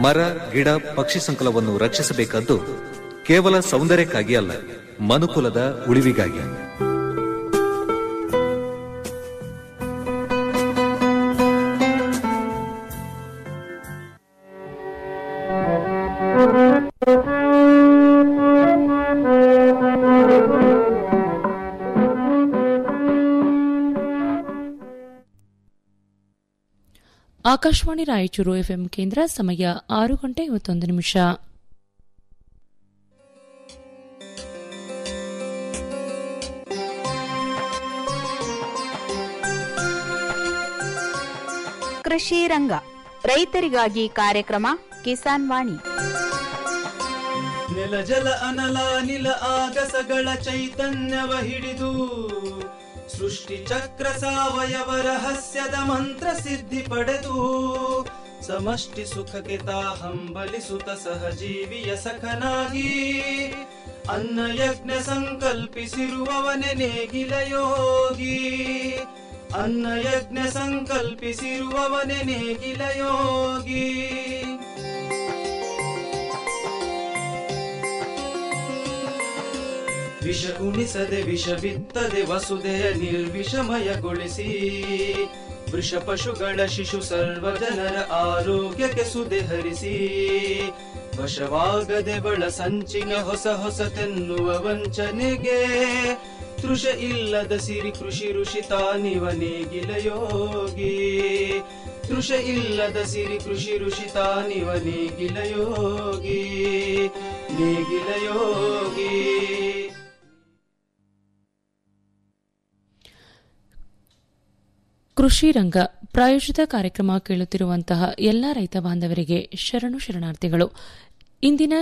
ಮರ ಗಿಡ ಪಕ್ಷಿ ಸಂಕುಲವನ್ನು ರಕ್ಷಿಸಬೇಕಾದ್ದು ಕೇವಲ ಸೌಂದರ್ಯಕ್ಕಾಗಿ ಅಲ್ಲ ಮನುಕುಲದ ಉಳಿವಿಗಾಗಿ ಆಕಾಶವಾಣಿ ರಾಯಚೂರು ಎಫ್ಎಂ ಕೇಂದ್ರ ಸಮಯ ಆರು ಗಂಟೆ ಇವತ್ತೊಂದು ನಿಮಿಷ ಕೃಷಿ ರಂಗ ರೈತರಿಗಾಗಿ ಕಾರ್ಯಕ್ರಮ ಕಿಸಾನ್ ವಾಣಿ ನೆಲ ಜಲ ಅನಲ ನಿಲ ಆಗಸಗಳ ಚೈತನ್ಯವ ಹಿಡಿದು ಸೃಷ್ಟಿ ಚಕ್ರ ಸಾವಯವ ರಹಸ್ಯದ ಮಂತ್ರ ಸಿದ್ಧಿ ಪಡೆದು ಸಮಷ್ಟಿ ಸುಖಕ್ಕೆ ತಾ ಹಂಬಲಿಸುತ್ತ ಸಹಜೀವಿಯ ಸಖನಾಗಿ ಅನ್ನ ಯಜ್ಞ ಸಂಕಲ್ಪಿಸಿರುವವನೆ ನೇಗಿಲ ಯೋಗಿ ಅನ್ನ ಯಜ್ಞ ಸಂಕಲ್ಪಿಸಿರುವವನೆ ನೇಗಿಲ ಯೋಗಿ ವಿಷ ಉಣಿಸದೆ ವಿಷ ಬಿತ್ತದೆ ವಸುದೆಯ ನಿರ್ವಿಷಮಯಗೊಳಿಸಿ ವೃಷ ಪಶುಗಳ ಶಿಶು ಸರ್ವ ಜನರ ಆರೋಗ್ಯಕ್ಕೆ ಸುದೆ ಹರಿಸಿ ವಶವಾಗದೆ ಬಳ ಸಂಚಿನ ಹೊಸ ಹೊಸತೆನ್ನುವ ವಂಚನೆಗೆ ತೃಷ ಇಲ್ಲದ ಸಿರಿ ಕೃಷಿ ಋಷಿ ತಾನಿವ ನೇಗಿಲ ಯೋಗಿ ತೃಷ ಇಲ್ಲದ ಸಿರಿ ಕೃಷಿ ಋಷಿ ತಾನಿವ ನೇಗಿಲ ಯೋಗಿ ನೇಗಿಲ ಯೋಗಿ ಕೃಷಿ ರಂಗ ಪ್ರಾಯೋಜಿತ ಕಾರ್ಯಕ್ರಮ ಕೇಳುತ್ತಿರುವಂತಹ ಎಲ್ಲ ರೈತ ಬಾಂಧವರಿಗೆ ಶರಣು ಶರಣಾರ್ಥಿಗಳು ಇಂದಿನ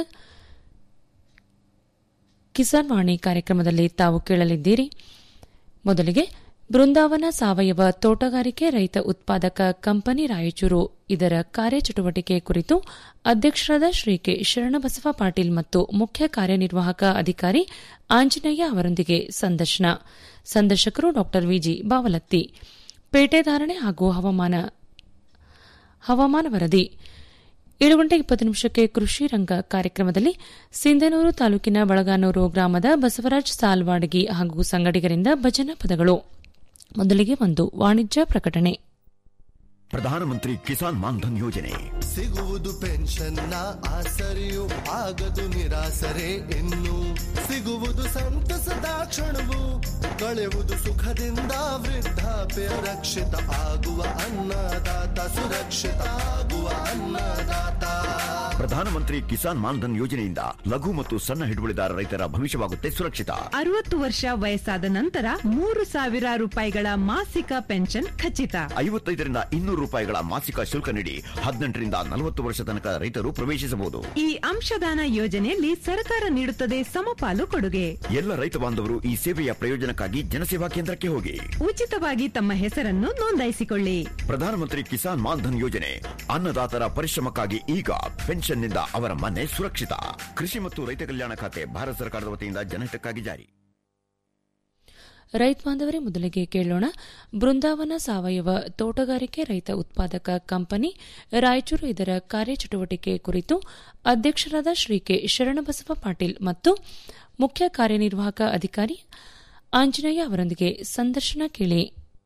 ಕಿಸಾನ್ ವಾಣಿ ಕಾರ್ಯಕ್ರಮದಲ್ಲಿ ತಾವು ಕೇಳಲಿದ್ದೀರಿ ಮೊದಲಿಗೆ ಬೃಂದಾವನ ಸಾವಯವ ತೋಟಗಾರಿಕೆ ರೈತ ಉತ್ಪಾದಕ ಕಂಪನಿ ರಾಯಚೂರು ಇದರ ಕಾರ್ಯಚಟುವಟಿಕೆ ಕುರಿತು ಅಧ್ಯಕ್ಷರಾದ ಶ್ರೀ ಕೆ ಶರಣಬಸವ ಪಾಟೀಲ್ ಮತ್ತು ಮುಖ್ಯ ಕಾರ್ಯನಿರ್ವಾಹಕ ಅಧಿಕಾರಿ ಆಂಜನೇಯ ಅವರೊಂದಿಗೆ ಸಂದರ್ಶನ ಸಂದರ್ಶಕರು ಡಾ ವಿಜಿ ಬಾವಲತ್ತಿ ಪೇಟೆ ಧಾರಣೆ ಹಾಗೂ ಹವಾಮಾನ ಹವಾಮಾನ ವರದಿ ಏಳು ಗಂಟೆ ಇಪ್ಪತ್ತು ನಿಮಿಷಕ್ಕೆ ಕೃಷಿ ರಂಗ ಕಾರ್ಯಕ್ರಮದಲ್ಲಿ ಸಿಂಧನೂರು ತಾಲೂಕಿನ ಬಳಗಾನೂರು ಗ್ರಾಮದ ಬಸವರಾಜ್ ಸಾಲ್ವಾಡಗಿ ಹಾಗೂ ಸಂಗಡಿಗರಿಂದ ಭಜನಾ ಪದಗಳು ಮೊದಲಿಗೆ ಒಂದು ವಾಣಿಜ್ಯ ಪ್ರಕಟಣೆ ಪ್ರಧಾನಮಂತ್ರಿ ಕಿಸಾನ್ ಮಾನ್ಧನ್ ಯೋಜನೆ ಸಿಗುವುದು ಪೆನ್ಷನ್ನ ಆಸರೆಯು ಆಗದು ನಿರಾಸರೆ ಇನ್ನು ಸಿಗುವುದು ಸಂತಸದ ಕ್ಷಣವು ಕಳೆಯುವುದು ಸುಖದಿಂದ ವೃದ್ಧಾಪ್ಯ ರಕ್ಷಿತ ಆಗುವ ಅನ್ನದಾತ ಸುರಕ್ಷಿತ ಆಗುವ ಅನ್ನದಾತ ಪ್ರಧಾನಮಂತ್ರಿ ಕಿಸಾನ್ ಮಾನ್ಧನ್ ಯೋಜನೆಯಿಂದ ಲಘು ಮತ್ತು ಸಣ್ಣ ಹಿಡುವಳಿದಾರ ರೈತರ ಭವಿಷ್ಯವಾಗುತ್ತೆ ಸುರಕ್ಷಿತ ಅರವತ್ತು ವರ್ಷ ವಯಸ್ಸಾದ ನಂತರ ಮೂರು ಸಾವಿರ ರೂಪಾಯಿಗಳ ಮಾಸಿಕ ಪೆನ್ಷನ್ ಖಚಿತ ಐವತ್ತೈದರಿಂದ ಇನ್ನೂರು ರೂಪಾಯಿಗಳ ಮಾಸಿಕ ಶುಲ್ಕ ನೀಡಿ ಹದಿನೆಂಟರಿಂದ ನಲವತ್ತು ವರ್ಷ ತನಕ ರೈತರು ಪ್ರವೇಶಿಸಬಹುದು ಈ ಅಂಶದಾನ ಯೋಜನೆಯಲ್ಲಿ ಸರ್ಕಾರ ನೀಡುತ್ತದೆ ಸಮಪಾಲು ಕೊಡುಗೆ ಎಲ್ಲ ರೈತ ಬಾಂಧವರು ಈ ಸೇವೆಯ ಪ್ರಯೋಜನಕ್ಕಾಗಿ ಜನಸೇವಾ ಕೇಂದ್ರಕ್ಕೆ ಹೋಗಿ ಉಚಿತವಾಗಿ ತಮ್ಮ ಹೆಸರನ್ನು ನೋಂದಾಯಿಸಿಕೊಳ್ಳಿ ಪ್ರಧಾನಮಂತ್ರಿ ಕಿಸಾನ್ ಮಾನ್ಧನ್ ಯೋಜನೆ ಅನ್ನದಾತರ ಪರಿಶ್ರಮಕ್ಕಾಗಿ ಈಗ ಪೆನ್ಷನ್ನಿಂದ ಅವರ ಮನೆ ಸುರಕ್ಷಿತ ಕೃಷಿ ಮತ್ತು ರೈತ ಕಲ್ಯಾಣ ಖಾತೆ ಭಾರತ ಸರ್ಕಾರದ ವತಿಯಿಂದ ಜನಹಿತಕ್ಕಾಗಿ ಜಾರಿ ರೈತ ಬಾಂಧವರೇ ಮೊದಲಿಗೆ ಕೇಳೋಣ ಬೃಂದಾವನ ಸಾವಯವ ತೋಟಗಾರಿಕೆ ರೈತ ಉತ್ಪಾದಕ ಕಂಪನಿ ರಾಯಚೂರು ಇದರ ಕಾರ್ಯಚಟುವಟಿಕೆ ಕುರಿತು ಅಧ್ಯಕ್ಷರಾದ ಶ್ರೀ ಕೆ ಶರಣಬಸವ ಪಾಟೀಲ್ ಮತ್ತು ಮುಖ್ಯ ಕಾರ್ಯನಿರ್ವಾಹಕ ಅಧಿಕಾರಿ ಆಂಜನೇಯ ಅವರೊಂದಿಗೆ ಸಂದರ್ಶನ ಕೇಳಿ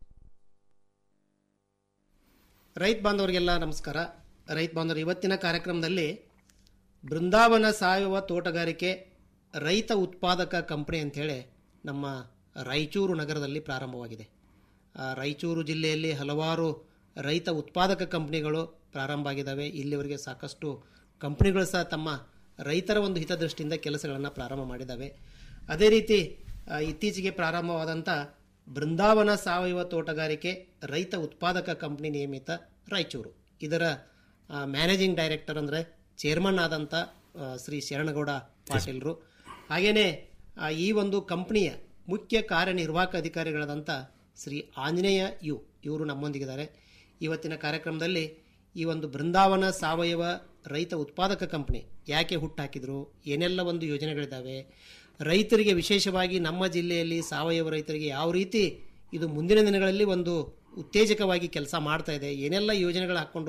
ರೈತ ಬಾಂಧವರಿಗೆಲ್ಲ ನಮಸ್ಕಾರ ರೈತ ಬಾಂಧವರು ಇವತ್ತಿನ ಕಾರ್ಯಕ್ರಮದಲ್ಲಿ ಬೃಂದಾವನ ಸಾವಯವ ತೋಟಗಾರಿಕೆ ರೈತ ಉತ್ಪಾದಕ ಕಂಪನಿ ಅಂಥೇಳಿ ನಮ್ಮ ರಾಯಚೂರು ನಗರದಲ್ಲಿ ಪ್ರಾರಂಭವಾಗಿದೆ ಆ, ರಾಯಚೂರು ಜಿಲ್ಲೆಯಲ್ಲಿ ಹಲವಾರು ರೈತ ಉತ್ಪಾದಕ ಕಂಪನಿಗಳು ಪ್ರಾರಂಭ ಆಗಿದ್ದಾವೆ ಇಲ್ಲಿವರೆಗೆ ಸಾಕಷ್ಟು ಕಂಪನಿಗಳು ಸಹ ತಮ್ಮ ರೈತರ ಒಂದು ಹಿತದೃಷ್ಟಿಯಿಂದ ಕೆಲಸಗಳನ್ನು ಪ್ರಾರಂಭ ಮಾಡಿದ್ದಾವೆ ಅದೇ ರೀತಿ ಆ, ಇತ್ತೀಚೆಗೆ ಪ್ರಾರಂಭವಾದಂಥ ಬೃಂದಾವನ ಸಾವಯವ ತೋಟಗಾರಿಕೆ ರೈತ ಉತ್ಪಾದಕ ಕಂಪನಿ ನಿಯಮಿತ ರಾಯಚೂರು ಇದರ ಆ, ಮ್ಯಾನೇಜಿಂಗ್ ಡೈರೆಕ್ಟರ್ ಅಂದರೆ ಚೇರ್ಮನ್ ಆದಂಥ ಆ, ಶ್ರೀ ಶರಣಗೌಡ ಪಾಟೀಲ್ರು ಹಾಗೆಯೇ ಆ, ಈ ಒಂದು ಕಂಪನಿಯ ಮುಖ್ಯ ಕಾರ್ಯನಿರ್ವಾಹಕ ಅಧಿಕಾರಿಗಳಾದಂಥ ಶ್ರೀ ಆಂಜನೇಯ ಯು ಇವರು ನಮ್ಮೊಂದಿಗಿದ್ದಾರೆ ಇವತ್ತಿನ ಕಾರ್ಯಕ್ರಮದಲ್ಲಿ ಈ ಒಂದು ಬೃಂದಾವನ ಸಾವಯವ ರೈತ ಉತ್ಪಾದಕ ಕಂಪನಿ ಯಾಕೆ ಹುಟ್ಟಾಕಿದ್ರು ಏನೆಲ್ಲ ಒಂದು ಯೋಜನೆಗಳಿದ್ದಾವೆ ರೈತರಿಗೆ ವಿಶೇಷವಾಗಿ ನಮ್ಮ ಜಿಲ್ಲೆಯಲ್ಲಿ ಸಾವಯವ ರೈತರಿಗೆ ಯಾವ ರೀತಿ ಇದು ಮುಂದಿನ ದಿನಗಳಲ್ಲಿ ಒಂದು ಉತ್ತೇಜಕವಾಗಿ ಕೆಲಸ ಮಾಡ್ತಾ ಇದೆ ಏನೆಲ್ಲ ಯೋಜನೆಗಳು ಹಾಕ್ಕೊಂಡು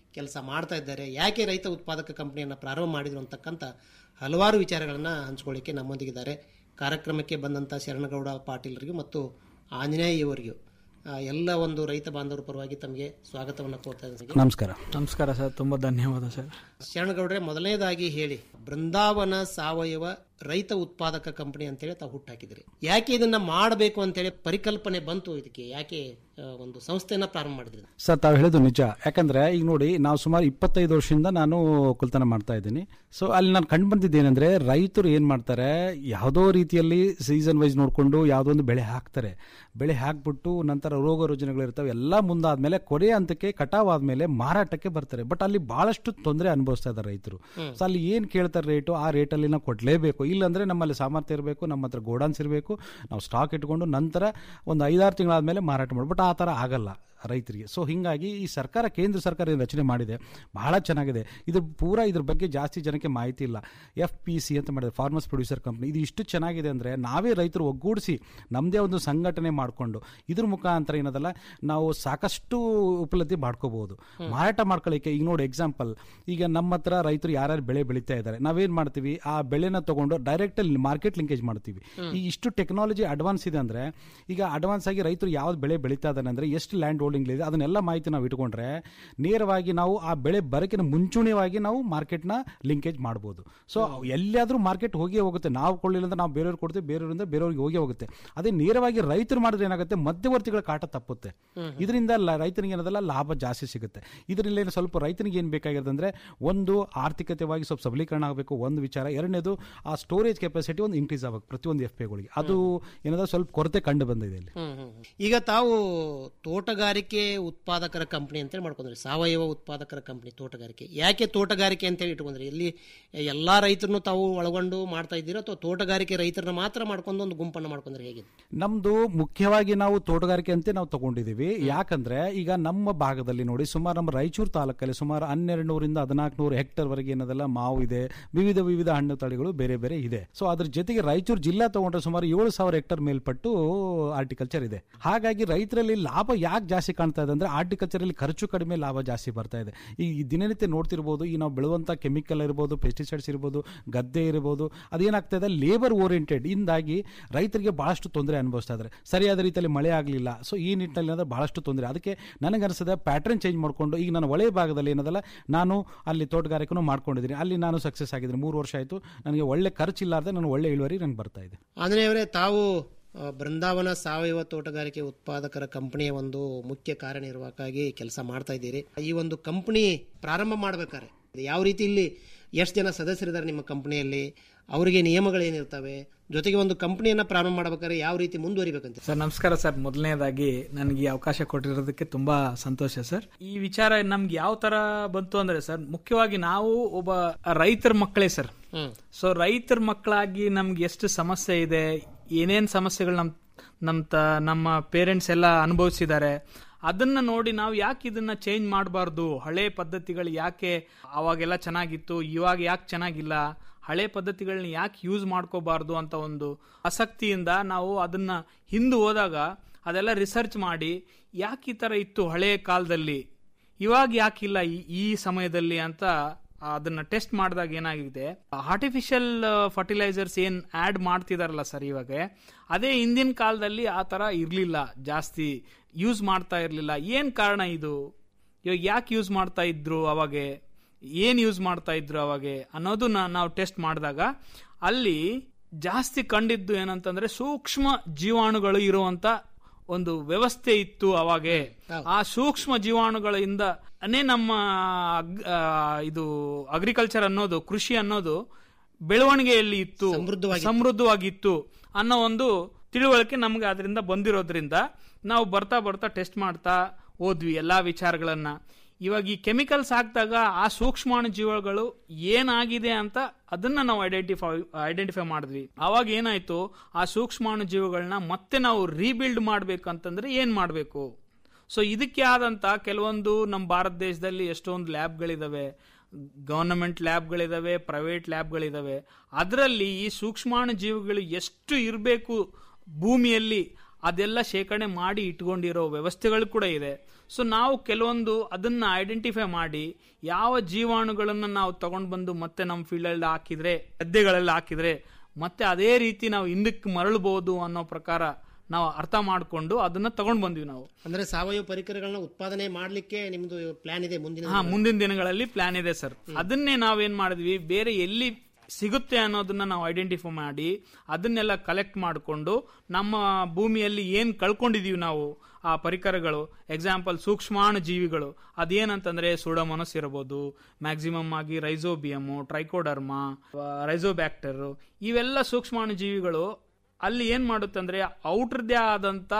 ಕೆಲಸ ಮಾಡ್ತಾ ಇದ್ದಾರೆ ಯಾಕೆ ರೈತ ಉತ್ಪಾದಕ ಕಂಪನಿಯನ್ನು ಪ್ರಾರಂಭ ಮಾಡಿದ್ರು ಅಂತಕ್ಕಂಥ ಹಲವಾರು ವಿಚಾರಗಳನ್ನು ಹಂಚ್ಕೊಳ್ಳಿಕ್ಕೆ ನಮ್ಮೊಂದಿಗಿದ್ದಾರೆ ಕಾರ್ಯಕ್ರಮಕ್ಕೆ ಬಂದಂಥ ಶರಣಗೌಡ ಪಾಟೀಲ್ರಿಗೂ ಮತ್ತು ಆಂಜನೇಯ ಇವರಿಗೂ ಆ, ಎಲ್ಲ ಒಂದು ರೈತ ಬಾಂಧವರ ಪರವಾಗಿ ತಮಗೆ ಸ್ವಾಗತವನ್ನು ಕೋರ್ತಾ ಇದ್ದೀನಿ ನಮಸ್ಕಾರ ನಮಸ್ಕಾರ ಸರ್ ತುಂಬ ಧನ್ಯವಾದ ಸರ್ ಶರಣಗೌಡ್ರೆ ಮೊದಲನೇದಾಗಿ ಹೇಳಿ ಬೃಂದಾವನ ಸಾವಯವ ರೈತ ಉತ್ಪಾದಕ ಕಂಪನಿ ಅಂತೇಳಿ ತಾವು ಹುಟ್ಟಾಕಿದ್ರಿ ಯಾಕೆ ಇದನ್ನ ಮಾಡಬೇಕು ಅಂತೇಳಿ ಪರಿಕಲ್ಪನೆ ಬಂತು ಇದಕ್ಕೆ ಯಾಕೆ ಆ, ಒಂದು ಸಂಸ್ಥೆಯನ್ನ ಪ್ರಾರಂಭ ಮಾಡಿದ್ರಿ ಸರ್ ತಾವು ಹೇಳೋದು ನಿಜ ಯಾಕಂದ್ರೆ ಈಗ ನೋಡಿ ನಾವು ಸುಮಾರು ಇಪ್ಪತ್ತೈದು ವರ್ಷದಿಂದ ನಾನು ಒಕ್ಕಲ್ತನ ಮಾಡ್ತಾ ಇದ್ದೀನಿ ಸೊ ಅಲ್ಲಿ ನಾನು ಕಂಡು ಬಂದಿದ್ದೇನೆಂದ್ರೆ ರೈತರು ಏನು ಮಾಡ್ತಾರೆ ಯಾವುದೋ ರೀತಿಯಲ್ಲಿ ಸೀಸನ್ ವೈಸ್ ನೋಡಿಕೊಂಡು ಯಾವುದೋ ಒಂದು ಬೆಳೆ ಹಾಕ್ತಾರೆ ಬೆಳೆ ಹಾಕ್ಬಿಟ್ಟು ನಂತರ ರೋಗ ರುಜಿನಗಳಿರ್ತವೆ ಎಲ್ಲ ಮುಂದಾದ್ಮೇಲೆ ಕೊನೆ ಹಂತಕ್ಕೆ ಕಟಾವ್ ಆದ್ಮೇಲೆ ಮಾರಾಟಕ್ಕೆ ಬರ್ತಾರೆ ಬಟ್ ಅಲ್ಲಿ ಬಹಳಷ್ಟು ತೊಂದರೆ ಅನುಭವಿಸ್ತಾ ಇದ್ದಾರೆ ರೈತರು ಸೊ ಅಲ್ಲಿ ಏನು ಕೇಳ್ತಾರೆ ರೇಟು ಆ ರೇಟಲ್ಲಿ ನಾವು ಕೊಡಲೇಬೇಕು ಇಲ್ಲಾಂದ್ರೆ ನಮ್ಮಲ್ಲಿ ಸಾಮರ್ಥ್ಯ ಇರಬೇಕು ನಮ್ಮ ಹತ್ರ ಗೋಡಾನ್ಸ್ ಇರಬೇಕು ನಾವು ಸ್ಟಾಕ್ ಇಟ್ಕೊಂಡು ನಂತರ ಒಂದು ಐದಾರು ತಿಂಗಳಾದ್ಮೇಲೆ ಮಾರಾಟ ಮಾಡಿ ಬಟ್ ಆ ಥರ ಆಗಲ್ಲ ರೈತರಿಗೆ ಸೊ ಹಿಂಗಾಗಿ ಈ ಸರ್ಕಾರ ಕೇಂದ್ರ ಸರ್ಕಾರ ಏನು ರಚನೆ ಮಾಡಿದೆ ಬಹಳ ಚೆನ್ನಾಗಿದೆ ಇದು ಪೂರಾ ಇದ್ರ ಬಗ್ಗೆ ಜಾಸ್ತಿ ಜನಕ್ಕೆ ಮಾಹಿತಿ ಇಲ್ಲ ಎಫ್ ಪಿ ಸಿ ಅಂತ ಮಾಡಿದೆ ಫಾರ್ಮರ್ಸ್ ಪ್ರೊಡ್ಯೂಸರ್ ಕಂಪ್ನಿ ಇದು ಇಷ್ಟು ಚೆನ್ನಾಗಿದೆ ಅಂದರೆ ನಾವೇ ರೈತರು ಒಗ್ಗೂಡಿಸಿ ನಮ್ಮದೇ ಒಂದು ಸಂಘಟನೆ ಮಾಡಿಕೊಂಡು ಇದ್ರ ಮುಖಾಂತರ ಏನದಲ್ಲ ನಾವು ಸಾಕಷ್ಟು ಉಪಲಬ್ಧಿ ಮಾಡ್ಕೋಬಹುದು ಮಾರಾಟ ಮಾಡ್ಕೊಳ್ಳಿಕ್ಕೆ ಈಗ ನೋಡಿ ಎಕ್ಸಾಂಪಲ್ ಈಗ ನಮ್ಮ ಹತ್ರ ರೈತರು ಯಾರ್ಯಾರು ಬೆಳೆ ಬೆಳೀತಾ ಇದ್ದಾರೆ ನಾವೇನ್ ಮಾಡ್ತೀವಿ ಆ ಬೆಳೆನ ತಗೊಂಡು ಡೈರೆಕ್ಟ್ ಮಾರ್ಕೆಟ್ ಲಿಂಕೇಜ್ ಮಾಡ್ತೀವಿ ಈ ಇಷ್ಟು ಟೆಕ್ನಾಲಜಿ ಅಡ್ವಾನ್ಸ್ ಇದೆ ಅಂದ್ರೆ ಈಗ ಅಡ್ವಾನ್ಸ್ ಆಗಿ ರೈತರು ಯಾವ್ದು ಬೆಳೆ ಬೆಳೀತಾ ಇದ್ದಾನೆ ಅಂದ್ರೆ ಎಷ್ಟು ಲ್ಯಾಂಡ್ ಹೋಲ್ಡಿಂಗ್ ಇದೆ ಅದನ್ನೆಲ್ಲ ಮಾಹಿತಿ ನಾವು ಇಟ್ಕೊಂಡ್ರೆ ನೇರವಾಗಿ ನಾವು ಆ ಬೆಳೆ ಬರಕಿನ ಮುಂಚೂಣಿಯಾಗಿ ನಾವು ಮಾರ್ಕೆಟ್ನ ಲಿಂಕೇಜ್ ಮಾಡ್ಬೋದು ಸೊ ಎಲ್ಲಿಯಾದ್ರೂ ಮಾರ್ಕೆಟ್ ಹೋಗಿ ಹೋಗುತ್ತೆ ನಾವು ಕೊಳ್ಳಿಲ್ಲ ಅಂದ್ರೆ ನಾವು ಬೇರೆಯವ್ರಿಗೆ ಕೊಡ್ತೀವಿ ಬೇರೆಯವರಿಂದ ಬೇರೆಯವ್ರಿಗೆ ಹೋಗಿ ಹೋಗುತ್ತೆ ಅದೇ ನೇರವಾಗಿ ರೈತರು ಮಾಡಿದ್ರೆ ಏನಾಗುತ್ತೆ ಮಧ್ಯವರ್ತಿಗಳ ಕಾಟ ತಪ್ಪುತ್ತೆ ಇದರಿಂದ ರೈತನಿಗೆ ಏನದಲ್ಲ ಲಾಭ ಜಾಸ್ತಿ ಸಿಗುತ್ತೆ ಇದರಿಂದ ಏನು ಸ್ವಲ್ಪ ರೈತನಿಗೆ ಏನು ಬೇಕಾಗಿರೋದು ಅಂದ್ರೆ ಒಂದು ಆರ್ಥಿಕತೆವಾಗಿ ಸ್ವಲ್ಪ ಸಬಲೀಕರಣ ಆಗಬೇಕು ಒಂದು ವಿಚಾರ ಎರಡನೇದು ಆ ಸ್ಟೋರೇಜ್ ಕೆಪಾಸಿಟಿ ಒಂದು ಇನ್ಕ್ರೀಸ್ ಆಗಬೇಕು ಪ್ರತಿಯೊಂದು ಎಫ್ ಪಿಗಳಿಗೆ ಅದು ಏನದ ಸ್ವಲ್ಪ ಕೊರತೆ ಕಂಡು ಬಂದಿದೆ ಇಲ್ಲಿ ಈಗ ತಾವು ತೋಟಗಾರಿಕೆ ಉತ್ಪಾದಕರ ಕಂಪನಿ ಅಂತೇಳಿ ಮಾಡ್ಕೊಂಡ್ರಿ ಸಾವಯವ ಉತ್ಪಾದಕರ ಕಂಪನಿ ತೋಟಗಾರಿಕೆ ಯಾಕೆ ತೋಟಗಾರಿಕೆ ಅಂತೇಳಿ ಇಟ್ಕೊಂಡ್ರಿ ಇಲ್ಲಿ ಎಲ್ಲಾ ರೈತರನ್ನು ತಾವು ಒಳಗೊಂಡು ಮಾಡ್ತಾ ಇದ್ದೀರಾ ಅಥವಾ ತೋಟಗಾರಿಕೆ ರೈತರನ್ನ ಮಾತ್ರ ಮಾಡ್ಕೊಂಡು ಒಂದು ಗುಂಪನ್ನು ಮಾಡ್ಕೊಂಡ್ರೆ ಹೇಗೆ ನಮ್ದು ಮುಖ್ಯವಾಗಿ ನಾವು ತೋಟಗಾರಿಕೆ ಅಂತ ನಾವು ತಗೊಂಡಿದೀವಿ ಯಾಕಂದ್ರೆ ಈಗ ನಮ್ಮ ಭಾಗದಲ್ಲಿ ನೋಡಿ ಸುಮಾರು ನಮ್ಮ ರಾಯಚೂರು ತಾಲೂಕಲ್ಲಿ ಸುಮಾರು ಹನ್ನೆರಡು ನೂರಿಂದ ಹದಿನಾಲ್ಕು ನೂರು ಹೆಕ್ಟರ್ ವರೆಗೆ ಏನದಲ್ಲ ಮಾವು ಇದೆ ವಿವಿಧ ವಿವಿಧ ಹಣ್ಣು ತಳಿಗಳು ಬೇರೆ ಬೇರೆ ಇದೆ ಸೊ ಅದ್ರ ಜೊತೆಗೆ ರಾಯಚೂರು ಜಿಲ್ಲಾ ತಗೊಂಡ್ರೆ ಸುಮಾರು ಏಳು ಸಾವಿರ ಹೆಕ್ಟರ್ ಮೇಲ್ಪಟ್ಟು ಆರ್ಟಿಕಲ್ಚರ್ ಇದೆ ಹಾಗಾಗಿ ರೈತರಲ್ಲಿ ಲಾಭ ಯಾಕೆ ಜಾಸ್ತಿ ಕಾಣ್ತಾ ಇದೆ ಅಂದ್ರೆ ಆರ್ಟಿಕಲ್ಚರ್ ಅಲ್ಲಿ ಖರ್ಚು ಕಡಿಮೆ ಲಾಭ ಜಾಸ್ತಿ ಬರ್ತಾ ಇದೆ ಈ ದಿನನಿತ್ಯ ನೋಡ್ತಿರ್ಬೋದು ಈ ನಾವು ಬೆಳೆಯುವಂತ ಕೆಮಿಕಲ್ ಇರ್ಬೋದು ಪೆಸ್ಟಿಸೈಡ್ಸ್ ಇರ್ಬೋದು ಗದ್ದೆ ಇರ್ಬೋದು ಅದೇನಾಗ್ತಾ ಇದೆ ಲೇಬರ್ ಓರಿಯೆಂಟೆಡ್ ಇಂದಾಗಿ ರೈತರಿಗೆ ಬಹಳಷ್ಟು ತೊಂದರೆ ಅನುಭವಿಸ್ತಾ ಇದ್ದಾರೆ ಸರಿಯಾದ ರೀತಿಯಲ್ಲಿ ಮಳೆ ಆಗಲಿಲ್ಲ ಸೊ ಈ ನಿಟ್ಟಿನಲ್ಲಿ ಅಂದ್ರೆ ಬಹಳಷ್ಟು ತೊಂದರೆ ಅದಕ್ಕೆ ನನಗನ್ಸಿದೆ ಪ್ಯಾಟರ್ನ್ ಚೇಂಜ್ ಮಾಡ್ಕೊಂಡು ಈಗ ನಾನು ಒಳ್ಳೆಯ ಭಾಗದಲ್ಲಿ ಏನದಲ್ಲ ನಾನು ಅಲ್ಲಿ ತೋಟಗಾರಿಕೆನೂ ಮಾಡ್ಕೊಂಡಿದ್ದೀನಿ ಅಲ್ಲಿ ನಾನು ಸಕ್ಸಸ್ ಆಗಿದ್ದೀನಿ ಮೂರು ವರ್ಷ ಆಯಿತು ನನಗೆ ಒಳ್ಳೆ ಖರ್ಚಿಲ್ಲಾರ್ದೆ ನಾನು ಒಳ್ಳೆ ಇಳುವರಿ ನಂಗೆ ಬರ್ತಾ ಇದೆ ಆಂಜನೇಯವರೇ ತಾವು ಆ, ಬೃಂದಾವನ ಸಾವಯವ ತೋಟಗಾರಿಕೆ ಉತ್ಪಾದಕರ ಕಂಪನಿಯ ಒಂದು ಮುಖ್ಯ ಕಾರ್ಯನಿರ್ವಾಹಕಾಗಿ ಕೆಲಸ ಮಾಡ್ತಾ ಇದ್ದೀರಿ ಈ ಒಂದು ಕಂಪನಿ ಪ್ರಾರಂಭ ಮಾಡ್ಬೇಕಾರೆ ಯಾವ ರೀತಿ ಇಲ್ಲಿ ಎಷ್ಟು ಜನ ಸದಸ್ಯರಿದ್ದಾರೆ ನಿಮ್ಮ ಕಂಪನಿಯಲ್ಲಿ ಅವರಿಗೆ ನಿಯಮಗಳೇನಿರ್ತವೆ ಜೊತೆಗೆ ಒಂದು ಕಂಪನಿಯನ್ನ ಪ್ರಾರಂಭ ಮಾಡ್ಬೇಕಾದ್ರೆ ಯಾವ ರೀತಿ ಮುಂದುವರಿಬೇಕಂತ ಸರ್ ನಮಸ್ಕಾರ ಸರ್ ಮೊದಲನೇದಾಗಿ ನನಗೆ ಈ ಅವಕಾಶ ಕೊಟ್ಟಿರೋದಕ್ಕೆ ತುಂಬಾ ಸಂತೋಷ ಸರ್ ಈ ವಿಚಾರ ನಮ್ಗೆ ಯಾವ ತರ ಬಂತು ಅಂದ್ರೆ ಸರ್ ಮುಖ್ಯವಾಗಿ ನಾವು ಒಬ್ಬ ರೈತರ ಮಕ್ಕಳೇ ಸರ್ ಸೊ ರೈತರ ಮಕ್ಕಳಾಗಿ ನಮ್ಗೆ ಎಷ್ಟು ಸಮಸ್ಯೆ ಇದೆ ಏನೇನ್ ಸಮಸ್ಯೆಗಳು ನಮ್ ನಮ್ ತ- ನಮ್ಮ ಪೇರೆಂಟ್ಸ್ ಎಲ್ಲ ಅನುಭವಿಸಿದ್ದಾರೆ ಅದನ್ನ ನೋಡಿ ನಾವು ಯಾಕೆ ಇದನ್ನ ಚೇಂಜ್ ಮಾಡಬಾರ್ದು ಹಳೆ ಪದ್ಧತಿಗಳು ಯಾಕೆ ಅವಾಗೆಲ್ಲ ಚೆನ್ನಾಗಿತ್ತು ಇವಾಗ ಯಾಕೆ ಚೆನ್ನಾಗಿಲ್ಲ ಹಳೆ ಪದ್ಧತಿಗಳನ್ನ ಯಾಕೆ ಯೂಸ್ ಮಾಡ್ಕೋಬಾರ್ದು ಅಂತ ಒಂದು ಆಸಕ್ತಿಯಿಂದ ನಾವು ಅದನ್ನ ಹಿಂದೆ ಹೋದಾಗ ಅದೆಲ್ಲ ರಿಸರ್ಚ್ ಮಾಡಿ ಯಾಕೆ ಈ ತರ ಇತ್ತು ಹಳೆ ಕಾಲದಲ್ಲಿ ಇವಾಗ ಯಾಕಿಲ್ಲ ಈ- ಈ ಸಮಯದಲ್ಲಿ ಅಂತ ಅದನ್ನ ಟೆಸ್ಟ್ ಮಾಡಿದಾಗ ಏನಾಗಿದೆ ಆರ್ಟಿಫಿಷಿಯಲ್ ಫರ್ಟಿಲೈಸರ್ಸ್ ಏನ್ ಆಡ್ ಮಾಡ್ತಿದಾರಲ್ಲ ಸರ್ ಇವಾಗ ಅದೇ ಹಿಂದಿನ ಕಾಲದಲ್ಲಿ ಆ ತರ ಇರ್ಲಿಲ್ಲ ಜಾಸ್ತಿ ಯೂಸ್ ಮಾಡ್ತಾ ಇರ್ಲಿಲ್ಲ ಏನ್ ಕಾರಣ ಇದು ಇವಾಗ ಯಾಕೆ ಯೂಸ್ ಮಾಡ್ತಾ ಇದ್ರು ಅವಾಗೆ ಏನ್ ಯೂಸ್ ಮಾಡ್ತಾ ಇದ್ರು ಅವಾಗೆ ಅನ್ನೋದನ್ನ ನಾವು ಟೆಸ್ಟ್ ಮಾಡಿದಾಗ ಅಲ್ಲಿ ಜಾಸ್ತಿ ಕಂಡಿದ್ದು ಏನಂತಂದ್ರೆ ಸೂಕ್ಷ್ಮ ಜೀವಾಣುಗಳು ಇರುವಂತ ಒಂದು ವ್ಯವಸ್ಥೆ ಇತ್ತು ಅವಾಗೆ ಆ ಸೂಕ್ಷ್ಮ ಜೀವಾಣುಗಳಿಂದ ಅನೇ ನಮ್ಮ ಅಗ್- ಆ, ಇದು ಅಗ್ರಿಕಲ್ಚರ್ ಅನ್ನೋದು ಕೃಷಿ ಅನ್ನೋದು ಬೆಳವಣಿಗೆಯಲ್ಲಿ ಇತ್ತು ಸಮೃದ್ಧವಾಗಿತ್ತು ಅನ್ನೋ ಒಂದು ತಿಳುವಳಿಕೆ ನಮ್ಗೆ ಅದರಿಂದ ಬಂದಿರೋದ್ರಿಂದ ನಾವು ಬರ್ತಾ ಬರ್ತಾ ಟೆಸ್ಟ್ ಮಾಡ್ತಾ ಹೋದ್ವಿ ಎಲ್ಲಾ ವಿಚಾರಗಳನ್ನ ಇವಾಗ ಈ ಕೆಮಿಕಲ್ಸ್ ಹಾಕಿದಾಗ ಆ ಸೂಕ್ಷ್ಮಾಣು ಜೀವಗಳು ಏನಾಗಿದೆ ಅಂತ ಅದನ್ನ ನಾವು ಐಡೆಂಟಿಫೈ ಐಡೆಂಟಿಫೈ ಮಾಡಿದ್ವಿ ಅವಾಗ ಏನಾಯ್ತು ಆ ಸೂಕ್ಷ್ಮಾಣು ಜೀವಗಳನ್ನ ಮತ್ತೆ ನಾವು ರೀಬಿಲ್ಡ್ ಮಾಡ್ಬೇಕಂತಂದ್ರೆ ಏನ್ ಮಾಡಬೇಕು ಸೊ ಇದಕ್ಕೆ ಆದಂತ ಕೆಲವೊಂದು ನಮ್ಮ ಭಾರತ ದೇಶದಲ್ಲಿ ಎಷ್ಟೊಂದು ಲ್ಯಾಬ್ಗಳಿದಾವೆ ಗವರ್ನಮೆಂಟ್ ಲ್ಯಾಬ್ಗಳಿದಾವೆ ಪ್ರೈವೇಟ್ ಲ್ಯಾಬ್ಗಳಿದಾವೆ ಅದರಲ್ಲಿ ಈ ಸೂಕ್ಷ್ಮಾಣು ಜೀವಿಗಳು ಎಷ್ಟು ಇರಬೇಕು ಭೂಮಿಯಲ್ಲಿ ಅದೆಲ್ಲ ಶೇಖರಣೆ ಮಾಡಿ ಇಟ್ಕೊಂಡಿರೋ ವ್ಯವಸ್ಥೆಗಳು ಕೂಡ ಇದೆ ಸೊ ನಾವು ಕೆಲವೊಂದು ಅದನ್ನ ಐಡೆಂಟಿಫೈ ಮಾಡಿ ಯಾವ ಜೀವಾಣುಗಳನ್ನು ನಾವು ತಗೊಂಡು ಬಂದು ಮತ್ತೆ ನಮ್ಮ ಫೀಲ್ಡಲ್ಲಿ ಹಾಕಿದ್ರೆ ಗದ್ದೆಗಳಲ್ಲಿ ಹಾಕಿದ್ರೆ ಮತ್ತೆ ಅದೇ ರೀತಿ ನಾವು ಹಿಂದಕ್ಕೆ ಮರಳಬಹುದು ಅನ್ನೋ ಪ್ರಕಾರ ನಾವು ಅರ್ಥ ಮಾಡಿಕೊಂಡು ಅದನ್ನ ತಗೊಂಡು ಬಂದ್ವಿ ನಾವು ಅಂದ್ರೆ ಸಾವಯವ ಪರಿಕರಗಳನ್ನ ಉತ್ಪಾದನೆ ಮಾಡ್ಲಿಕ್ಕೆ ನಿಮ್ದು ಪ್ಲಾನ್ ಇದೆ ಮುಂದಿನ ಹಾ ಮುಂದಿನ ದಿನಗಳಲ್ಲಿ ಪ್ಲಾನ್ ಇದೆ ಸರ್ ಅದನ್ನೇ ನಾವೇನ್ ಮಾಡಿದ್ವಿ ಬೇರೆ ಎಲ್ಲಿ ಸಿಗುತ್ತೆ ಅನ್ನೋದನ್ನ ನಾವು ಐಡೆಂಟಿಫೈ ಮಾಡಿ ಅದನ್ನೆಲ್ಲ ಕಲೆಕ್ಟ್ ಮಾಡಿಕೊಂಡು ನಮ್ಮ ಭೂಮಿಯಲ್ಲಿ ಏನ್ ಕಳ್ಕೊಂಡಿದೀವಿ ನಾವು ಆ ಪರಿಕರಗಳು ಎಕ್ಸಾಂಪಲ್ ಸೂಕ್ಷ್ಮಾಣು ಜೀವಿಗಳು ಅದೇನಂತಂದ್ರೆ ಸುಡಮನಸ್ ಇರಬಹುದು ಮ್ಯಾಕ್ಸಿಮಮ್ ಆಗಿ ರೈಸೋಬಿಯಮು ಟ್ರೈಕೋಡರ್ಮಾ ರೈಸೋಬ್ಯಾಕ್ಟರ್ ಇವೆಲ್ಲ ಸೂಕ್ಷ್ಮಾಣು ಜೀವಿಗಳು ಅಲ್ಲಿ ಏನ್ ಮಾಡುತ್ತಂದ್ರೆ ಔಟ್ರದೇ ಆದಂತ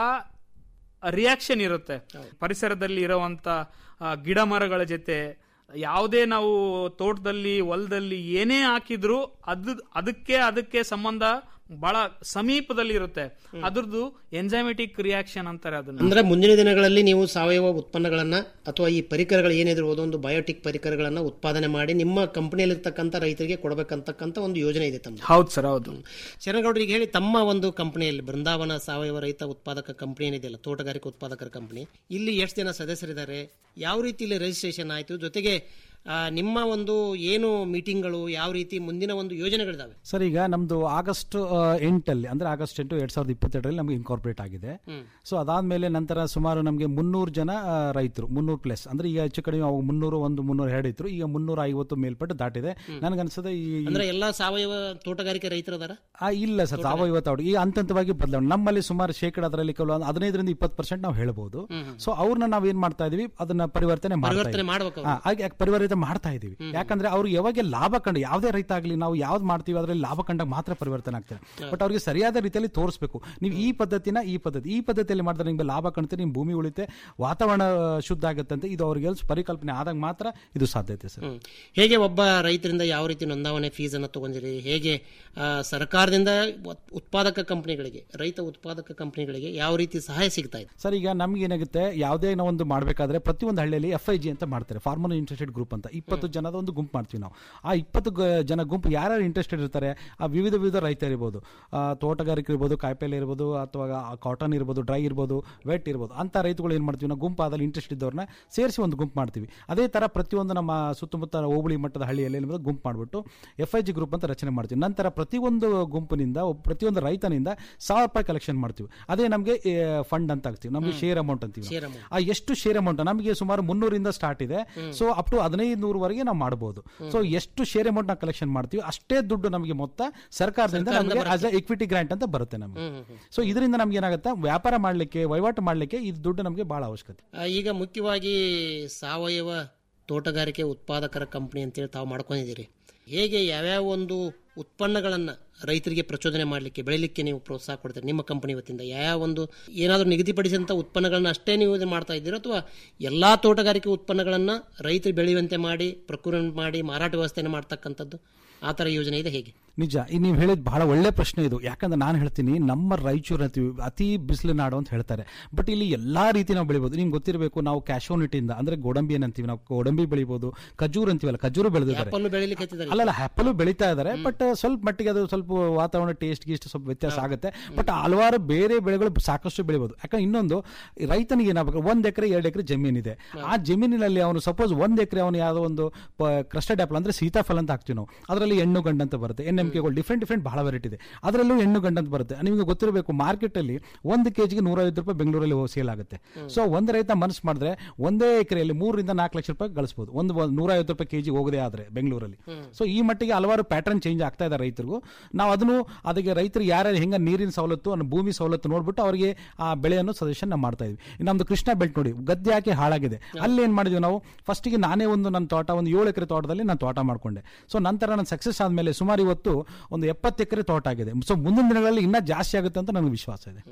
ರಿಯಾಕ್ಷನ್ ಇರುತ್ತೆ ಪರಿಸರದಲ್ಲಿ ಇರುವಂತ ಆ, ಗಿಡ ಮರಗಳ ಜೊತೆ ಯಾವುದೇ ನಾವು ತೋಟದಲ್ಲಿ ಹೊಲದಲ್ಲಿ ಏನೇ ಹಾಕಿದ್ರು ಅದು ಅದಕ್ಕೆ ಅದಕ್ಕೆ ಸಂಬಂಧ ಬಹಳ ಸಮೀಪದಲ್ಲಿ ಇರುತ್ತೆ ಅದ್ರದ್ದು ಎಂಜೈಮೆಟಿಕ್ ರಿಯಾಕ್ಷನ್ ಅಂತಾರೆ ಅದನ್ನ ಅಂದ್ರೆ ಮುಂದಿನ ದಿನಗಳಲ್ಲಿ ನೀವು ಸಾವಯವ ಉತ್ಪನ್ನಗಳನ್ನ ಅಥವಾ ಈ ಪರಿಕರಗಳು ಏನಿದಿರ್ಬೋದು ಒಂದು ಬಯೋಟಿಕ್ ಪರಿಕರಗಳನ್ನ ಉತ್ಪಾದನೆ ಮಾಡಿ ನಿಮ್ಮ ಕಂಪನಿಯಲ್ಲಿರ್ತಕ್ಕಂಥ ರೈತರಿಗೆ ಕೊಡಬೇಕಂತಕ್ಕಂಥ ಒಂದು ಯೋಜನೆ ಇದೆ ತಮ್ಮ ಹೌದು ಸರ್ ಹೌದು ಶರಣಗೌಡರಿಗೆ ಹೇಳಿ ತಮ್ಮ ಒಂದು ಕಂಪನಿಯಲ್ಲಿ ಬೃಂದಾವನ ಸಾವಯವ ರೈತ ಉತ್ಪಾದಕ ಕಂಪನಿ ಏನಿದೆಯಲ್ಲ ತೋಟಗಾರಿಕೆ ಉತ್ಪಾದಕರ ಕಂಪನಿ ಇಲ್ಲಿ ಎಷ್ಟು ಜನ ಸದಸ್ಯರಿದ್ದಾರೆ ಯಾವ ರೀತಿ ಇಲ್ಲಿ ರಿಜಿಸ್ಟ್ರೇಷನ್ ಆಯಿತು ಜೊತೆಗೆ ಆ, ನಿಮ್ಮ ಒಂದು ಏನು ಮೀಟಿಂಗ್ಗಳು ಯಾವ ರೀತಿ ಮುಂದಿನ ಒಂದು ಯೋಜನೆಗಳಿದಾವೆ ಸರ್ ಈಗ ನಮ್ದು ಆಗಸ್ಟ್ ಆ, ಎಂಟಲ್ಲಿ ಅಂದ್ರೆ ಆಗಸ್ಟ್ ಎಂಟು ಎರಡ್ ಸಾವಿರದ ಇಪ್ಪತ್ತೆರಡರಲ್ಲಿ ನಮಗೆ ಇನ್ಕಾರ್ಪೊರೇಟ್ ಆಗಿದೆ ಸೊ ಅದಾದ್ಮೇಲೆ ನಂತರ ಸುಮಾರು ನಮಗೆ ಮುನ್ನೂರು ಜನ ಆ, ರೈತರು ಮುನ್ನೂರು ಪ್ಲಸ್ ಅಂದ್ರೆ ಈಗ ಹೆಚ್ಚು ಕಡಿಮೆ ಅವಾಗ ಮುನ್ನೂರು ಒಂದು ಮುನ್ನೂರ ಎರಡು ಇದ್ರು ಈಗ ಮುನ್ನೂರ ಐವತ್ತು ಮೇಲ್ಪಟ್ಟು ದಾಟಿದೆ ನನಗನ್ಸದೆ ಈ ಅಂದ್ರೆ ಎಲ್ಲಾ ಸಾವಯವ ತೋಟಗಾರಿಕೆ ರೈತರದಾರ ಆ, ಇಲ್ಲ ಸರ್ ಸಾವಯವ ತಾವಡಿ ಈ ಹಂತ ಹಂತವಾಗಿ ಬದಲಾವಣೆ ನಮ್ಮಲ್ಲಿ ಸುಮಾರು ಶೇಕಡ ಅದರಲ್ಲಿ ಕೆಲವು ಒಂದು ಹದಿನೈದರಿಂದ ಇಪ್ಪತ್ತು ಪರ್ಸೆಂಟ್ ನಾವು ಹೇಳ್ಬೋದು ಸೊ ಅವ್ರನ್ನ ನಾವ್ ಏನ್ ಮಾಡ್ತಾ ಇದೀವಿ ಅದನ್ನ ಪರಿವರ್ತನೆ ಮಾಡ್ತಾ ಪರಿವರ್ತನೆ ಇದೀವಿ. ಮಾಡ್ಬೇಕು ಹಾ, ಹಾಗೆ ಯಾಕೆ ಪರಿವರ್ತನೆ ಮಾಡ್ತಾ ಇದೀವಿ ಯಾಕಂದ್ರೆ ಅವ್ರಿಗೆ ಯಾವಾಗ ಲಾಭ ಕಂಡು ಯಾವುದೇ ರೈತ ಆಗ್ಲಿ ನಾವು ಯಾವ್ದು ಮಾಡ್ತೀವಿ ಅದರಲ್ಲಿ ಲಾಭ ಕಂಡಾಗ ಮಾತ್ರ ಪರಿವರ್ತನೆ ಆಗ್ತಾರೆ ಬಟ್ ಅವ್ರಿಗೆ ಸರಿಯಾದ ರೀತಿಯಲ್ಲಿ ತೋರಿಸಬೇಕು ನೀವು ಈ ಪದ್ಧತಿನ ಈ ಪದ್ಧತಿ ಈ ಪದ್ಧತಿಯಲ್ಲಿ ಮಾಡಿದ್ರೆ ನಿಮ್ಗೆ ಲಾಭ ಕಾಣುತ್ತೆ ನಿಮ್ ಭೂಮಿ ಉಳಿತೆ ವಾತಾವರಣ ಶುದ್ಧ ಆಗುತ್ತೆ ಅಂತ ಇದು ಅವ್ರಿಗೆ ಪರಿಕಲ್ಪನೆ ಆದಾಗ ಮಾತ್ರ ಇದು ಸಾಧ್ಯತೆ ಸರ್ ಹ್ಮ್. ಹೇಗೆ ಒಬ್ಬ ರೈತರಿಂದ ಯಾವ ರೀತಿ ನೋಂದಾವಣೆ ಫೀಸ್ ಅನ್ನು ತಗೊಂಡಿರಿ ಹೇಗೆ ಆ, ಸರ್ಕಾರದಿಂದ ಉತ್- ಉತ್ಪಾದಕ ಕಂಪನಿಗಳಿಗೆ ರೈತ ಉತ್ಪಾದಕ ಕಂಪನಿಗಳಿಗೆ ಯಾವ ರೀತಿ ಸಹಾಯ ಸಿಗ್ತಾ ಇದೆ ಸರ್ ಈಗ ನಮ್ಗೆ ಏನಾಗುತ್ತೆ ಯಾವುದೇ ನಾವು ಒಂದು ಮಾಡಬೇಕಾದ್ರೆ ಪ್ರತಿಯೊಂದು ಹಳ್ಳಿಯಲ್ಲಿ ಎಫ್ ಐ ಜಿ ಅಂತ ಮಾಡ್ತಾರೆ ಫಾರ್ಮರ್ ಇಂಟ್ರೆಸ್ಟೆಡ್ ಗ್ರೂಪ್ ಅಂತ ಇಪ್ಪತ್ತು ಜನದ ಒಂದು ಗುಂಪು ಮಾಡ್ತೀವಿ ನಾವು ಆ ಇಪ್ಪತ್ತು ಗ- ಜನ ಗುಂಪು ಯಾರ್ಯಾರು ಇಂಟ್ರೆಸ್ಟೆಡ್ ಇರ್ತಾರೆ ಆ ವಿವಿಧ ವಿವಿಧ ರೈತ ಇರ್ಬೋದು ಆ, ತೋಟಗಾರಿಕೆ ಇರ್ಬೋದು ಕಾಯಿಪಲ್ಲೆ ಇರ್ಬೋದು ಅಥವಾ ಕಾಟನ್ ಇರ್ಬೋದು ಡ್ರೈ ಇರ್ಬೋದು ವೆಟ್ ಇರ್ಬೋದು ಅಂತ ರೈತಗಳು ಏನು ಮಾಡ್ತೀವಿ ನಾವು ಗುಂಪು ಆದಲ್ಲಿ ಇಂಟ್ರೆಸ್ಟ್ ಇದ್ದವ್ರನ್ನ ಸೇರಿಸಿ ಒಂದು ಗುಂಪು ಮಾಡ್ತೀವಿ ಅದೇ ಥರ ಪ್ರತಿಯೊಂದು ನಮ್ಮ ಸುತ್ತಮುತ್ತ ಹೋಬಳಿ ಮಟ್ಟದ ಹಳ್ಳಿಯಲ್ಲಿ ಏನಿದೆ ಗುಂಪು ಮಾಡಿಬಿಟ್ಟು ಎಫ್ ಐ ಜಿ ಗ್ರೂಪ್ ಅಂತ ರಚನೆ ಮಾಡ್ತೀವಿ ನಂತರ ಪ್ರತಿಯೊಂದು ಗುಂಪಿನಿಂದ ಒಬ್ಬ- ಪ್ರತಿಯೊಂದು ರೈತನಿಂದ ಸಾವಿರ ರೂಪಾಯಿ ಕಲೆಕ್ಷನ್ ಮಾಡ್ತೀವಿ ಅದೇ ನಮಗೆ ಫಂಡ್ ಅಂತ ಆಗ್ತೀವಿ ನಮಗೆ ಶೇರ್ ಅಮೌಂಟ್ ಅಂತೀವಿ ನಾವು. Share amount. ಆ ಎಷ್ಟು ಶೇರ್ ಅಮೌಂಟ್ ನಮಗೆ ಸುಮಾರು ಮುನ್ನೂರಿಂದ ಸ್ಟಾರ್ಟ್ ಇದೆ ಸೊ ಅಪ್ ಟು ಹದಿನೈದು ನೂರವರೆಗೆ ನಾವು ಮಾಡಬಹುದು ಸೊ ಎಷ್ಟು ಶೇರ್ ಅಮೌಂಟ್ ನಾವು ಕಲೆಕ್ಷನ್ ಮಾಡ್ತೀವಿ ಅಷ್ಟೇ ದುಡ್ಡು ನಮಗೆ ಮೊತ್ತ ಸರ್ಕಾರದಿಂದ ನಮಗೆ ಆಸ್ ಎ ಇಕ್ವಿಟಿ ಗ್ರಾಂಟ್ ಅಂತ ಬರುತ್ತೆ ನಮಗೆ ಸೊ ಇದರಿಂದ ನಮ್ಗೆ ಏನಾಗುತ್ತೆ ವ್ಯಾಪಾರ ಮಾಡ್ಲಿಕ್ಕೆ ವಹಿವಾಟು ಮಾಡ್ಲಿಕ್ಕೆ ಇದು ದುಡ್ಡು ನಮಗೆ ಬಹಳ ಅವಶ್ಯಕತೆ ಆ, ಈಗ ಮುಖ್ಯವಾಗಿ ಸಾವಯವ ತೋಟಗಾರಿಕೆ ಉತ್ಪಾದಕರ ಕಂಪನಿ ಅಂತೇಳಿ ತಾವು ಮಾಡ್ಕೊಂಡಿದ್ದೀರಿ ಹೇಗೆ ಯಾವ್ಯಾವ ಒಂದು ಉತ್ಪನ್ನಗಳನ್ನು ರೈತರಿಗೆ ಪ್ರಚೋದನೆ ಮಾಡಲಿಕ್ಕೆ ಬೆಳಿಲಿಕ್ಕೆ ನೀವು ಪ್ರೋತ್ಸಾಹ ಕೊಡ್ತೀರಿ ನಿಮ್ಮ ಕಂಪನಿ ವತಿಯಿಂದ ಯಾವ ಒಂದು ಏನಾದರೂ ನಿಗದಿಪಡಿಸಿದಂಥ ಉತ್ಪನ್ನಗಳನ್ನ ಅಷ್ಟೇ ನೀವು ಇದನ್ನ ಮಾಡ್ತಾ ಇದ್ದೀರೋ ಅಥವಾ ಎಲ್ಲ ತೋಟಗಾರಿಕೆ ಉತ್ಪನ್ನಗಳನ್ನು ರೈತರು ಬೆಳೆಯುವಂತೆ ಮಾಡಿ ಪ್ರೊಕ್ಯೂರ್ಮೆಂಟ್ ಮಾಡಿ ಮಾರಾಟ ವ್ಯವಸ್ಥೆಯನ್ನು ಮಾಡ್ತಕ್ಕಂಥದ್ದು ಆ ಥರ ಯೋಜನೆ ಇದೆ ಹೇಗೆ ನಿಜ ಈ ನೀವು ಹೇಳಿದ ಬಹಳ ಒಳ್ಳೆ ಪ್ರಶ್ನೆ ಇದು ಯಾಕಂದ್ರೆ ನಾನು ಹೇಳ್ತೀನಿ ನಮ್ಮ ರಾಯಚೂರು ಅಂತೀವಿ ಅತಿ ಬಿಸಿಲು ನಾಡು ಅಂತ ಹೇಳ್ತಾರೆ ಬಟ್ ಇಲ್ಲಿ ಎಲ್ಲಾ ರೀತಿ ನಾವು ಬೆಳಿಬಹುದು ನಿಮ್ಗೆ ಗೊತ್ತಿರಬೇಕು ನಾವು ಕ್ಯಾಶೋನಿಟಿಯಿಂದ ಅಂದ್ರೆ ಗೋಡಂಬಿ ಏನಂತೀವಿ ನಾವು ಗೋಡಂಬಿ ಬೆಳಿಬಹುದು ಖಜೂರ್ ಅಂತೀವಲ್ಲ ಖಜೂರು ಬೆಳೆದಿದ್ದಾರೆ ಆ್ಯಪಲ್ಲು ಬೆಳಿಲಿಕ್ಕೆ ಹತ್ತಿದ್ದಾರೆ ಅಲ್ಲಲ್ಲ ಆ್ಯಪಲು ಬೆಳೀತಾ ಇದ್ದಾರೆ ಬಟ್ ಸ್ವಲ್ಪ ಮಟ್ಟಿಗೆ ಅದು ಸ್ವಲ್ಪ ವಾತಾವರಣ ಟೇಸ್ಟ್ ಗೀಸ್ಟ್ ಸ್ವಲ್ಪ ವ್ಯತ್ಯಾಸ ಆಗುತ್ತೆ ಬಟ್ ಹಲವಾರು ಬೇರೆ ಬೆಳೆಗಳು ಸಾಕಷ್ಟು ಬೆಳಿಬಹುದು ಯಾಕಂದ್ರೆ ಇನ್ನೊಂದು ರೈತನಿಗೆ ಏನಾಗಬೇಕು ಒಂದ್ ಎಕರೆ ಎರಡು ಎಕರೆ ಜಮೀನಿದೆ ಆ ಜಮೀನಿನಲ್ಲಿ ಅವನು ಸಪೋಸ್ ಒಂದ್ ಎಕರೆ ಅವನು ಯಾವುದೋ ಒಂದು ಕ್ರಸ್ಟೆಡ್ ಆಪಲ್ ಅಂದ್ರೆ ಸೀತಾಫಲ ಅಂತ ಹಾಕ್ತೀವಿ ನಾವು ಅದರಲ್ಲಿ ಹೆಣ್ಣು ಗಂಡು ಅಂತ ಬರುತ್ತೆ ಎನ್ ಎಂ ಕೆಗಳು ಡಿಫ್ರೆಂಟ್ ಡಿಫ್ರೆಂಟ್ ಬಹಳ ವೆರೈಟಿ ಇದೆ ಅದರಲ್ಲೂ ಹೆಣ್ಣು ಗಂಡು ಅಂತ ಬರುತ್ತೆ ನಿಮಗೆ ಗೊತ್ತಿರಬೇಕು ಮಾರ್ಕೆಟ್ ಅಲ್ಲಿ ಒಂದು ಕೆಜಿಗೆ ನೂರೈವತ್ತು ರೂಪಾಯಿ ಬೆಂಗಳೂರಲ್ಲಿ ಸೇಲ್ ಆಗುತ್ತೆ ಸೊ ಒಂದು ರೈತ ಮನಸ್ಸು ಮಾಡಿದ್ರೆ ಒಂದೇ ಎಕರೆಯಲ್ಲಿ ಮೂರರಿಂದ ನಾಲ್ಕು ಲಕ್ಷ ರೂಪಾಯಿ ಗಳಿಸಬಹುದು ಒಂದು ನೂರೈವತ್ತು ರೂಪಾಯಿ ಕೆಜಿ ಹೋಗದೆ ಆದ್ರೆ ಬೆಂಗಳೂರಲ್ಲಿ ಸೊ ಈ ಮಟ್ಟಿಗೆ ಹಲವಾರು ಪ್ಯಾಟರ್ನ್ ಚೇಂಜ್ ಆಗ್ತಾ ಇದೆ ರೈತರಿಗೂ ನಾವು ಅದನ್ನು ಅದಕ್ಕೆ ರೈತರು ಯಾರ್ಯಾರು ಹೆಂಗ ನೀರಿನ ಸವಲತ್ತು ಅನ್ನೋ ಭೂಮಿ ಸವಲತ್ತು ನೋಡ್ಬಿಟ್ಟು ಅವರಿಗೆ ಆ ಬೆಳೆಯನ್ನು ಸಜೆಷನ್ ನಾವು ಮಾಡ್ತಾ ಇದ್ವಿ ಇನ್ನು ನಮ್ದು ಕೃಷ್ಣ ಬೆಲ್ಟ್ ನೋಡಿ ಗದ್ದೆ ಹಾಕಿ ಹಾಳಾಗಿದೆ ಅಲ್ಲಿ ಏನ್ ಮಾಡಿದ್ವಿ ನಾವು ಫಸ್ಟಿಗೆ ನಾನೇ ಒಂದು ನನ್ನ ತೋಟ ಒಂದು ಏಳು ಎಕರೆ ತೋಟದಲ್ಲಿ ನಾನು ತೋಟ ಮಾಡ್ಕೊಂಡೆ ಸೊ ನಂತರ ನಾನು ಸಕ್ಸಸ್ ಆದ್ಮೇಲೆ ಸುಮಾರು ಇವತ್ತು ಒಂದು ಎಪ್ಪತ್ತು ಎಕರೆ ತೋಟ ಆಗಿದೆ ಸೊ ಮುಂದಿನ ದಿನಗಳಲ್ಲಿ ಇನ್ನೂ ಜಾಸ್ತಿ ಆಗುತ್ತೆ ಅಂತ ನನಗೆ ವಿಶ್ವಾಸ ಇದೆ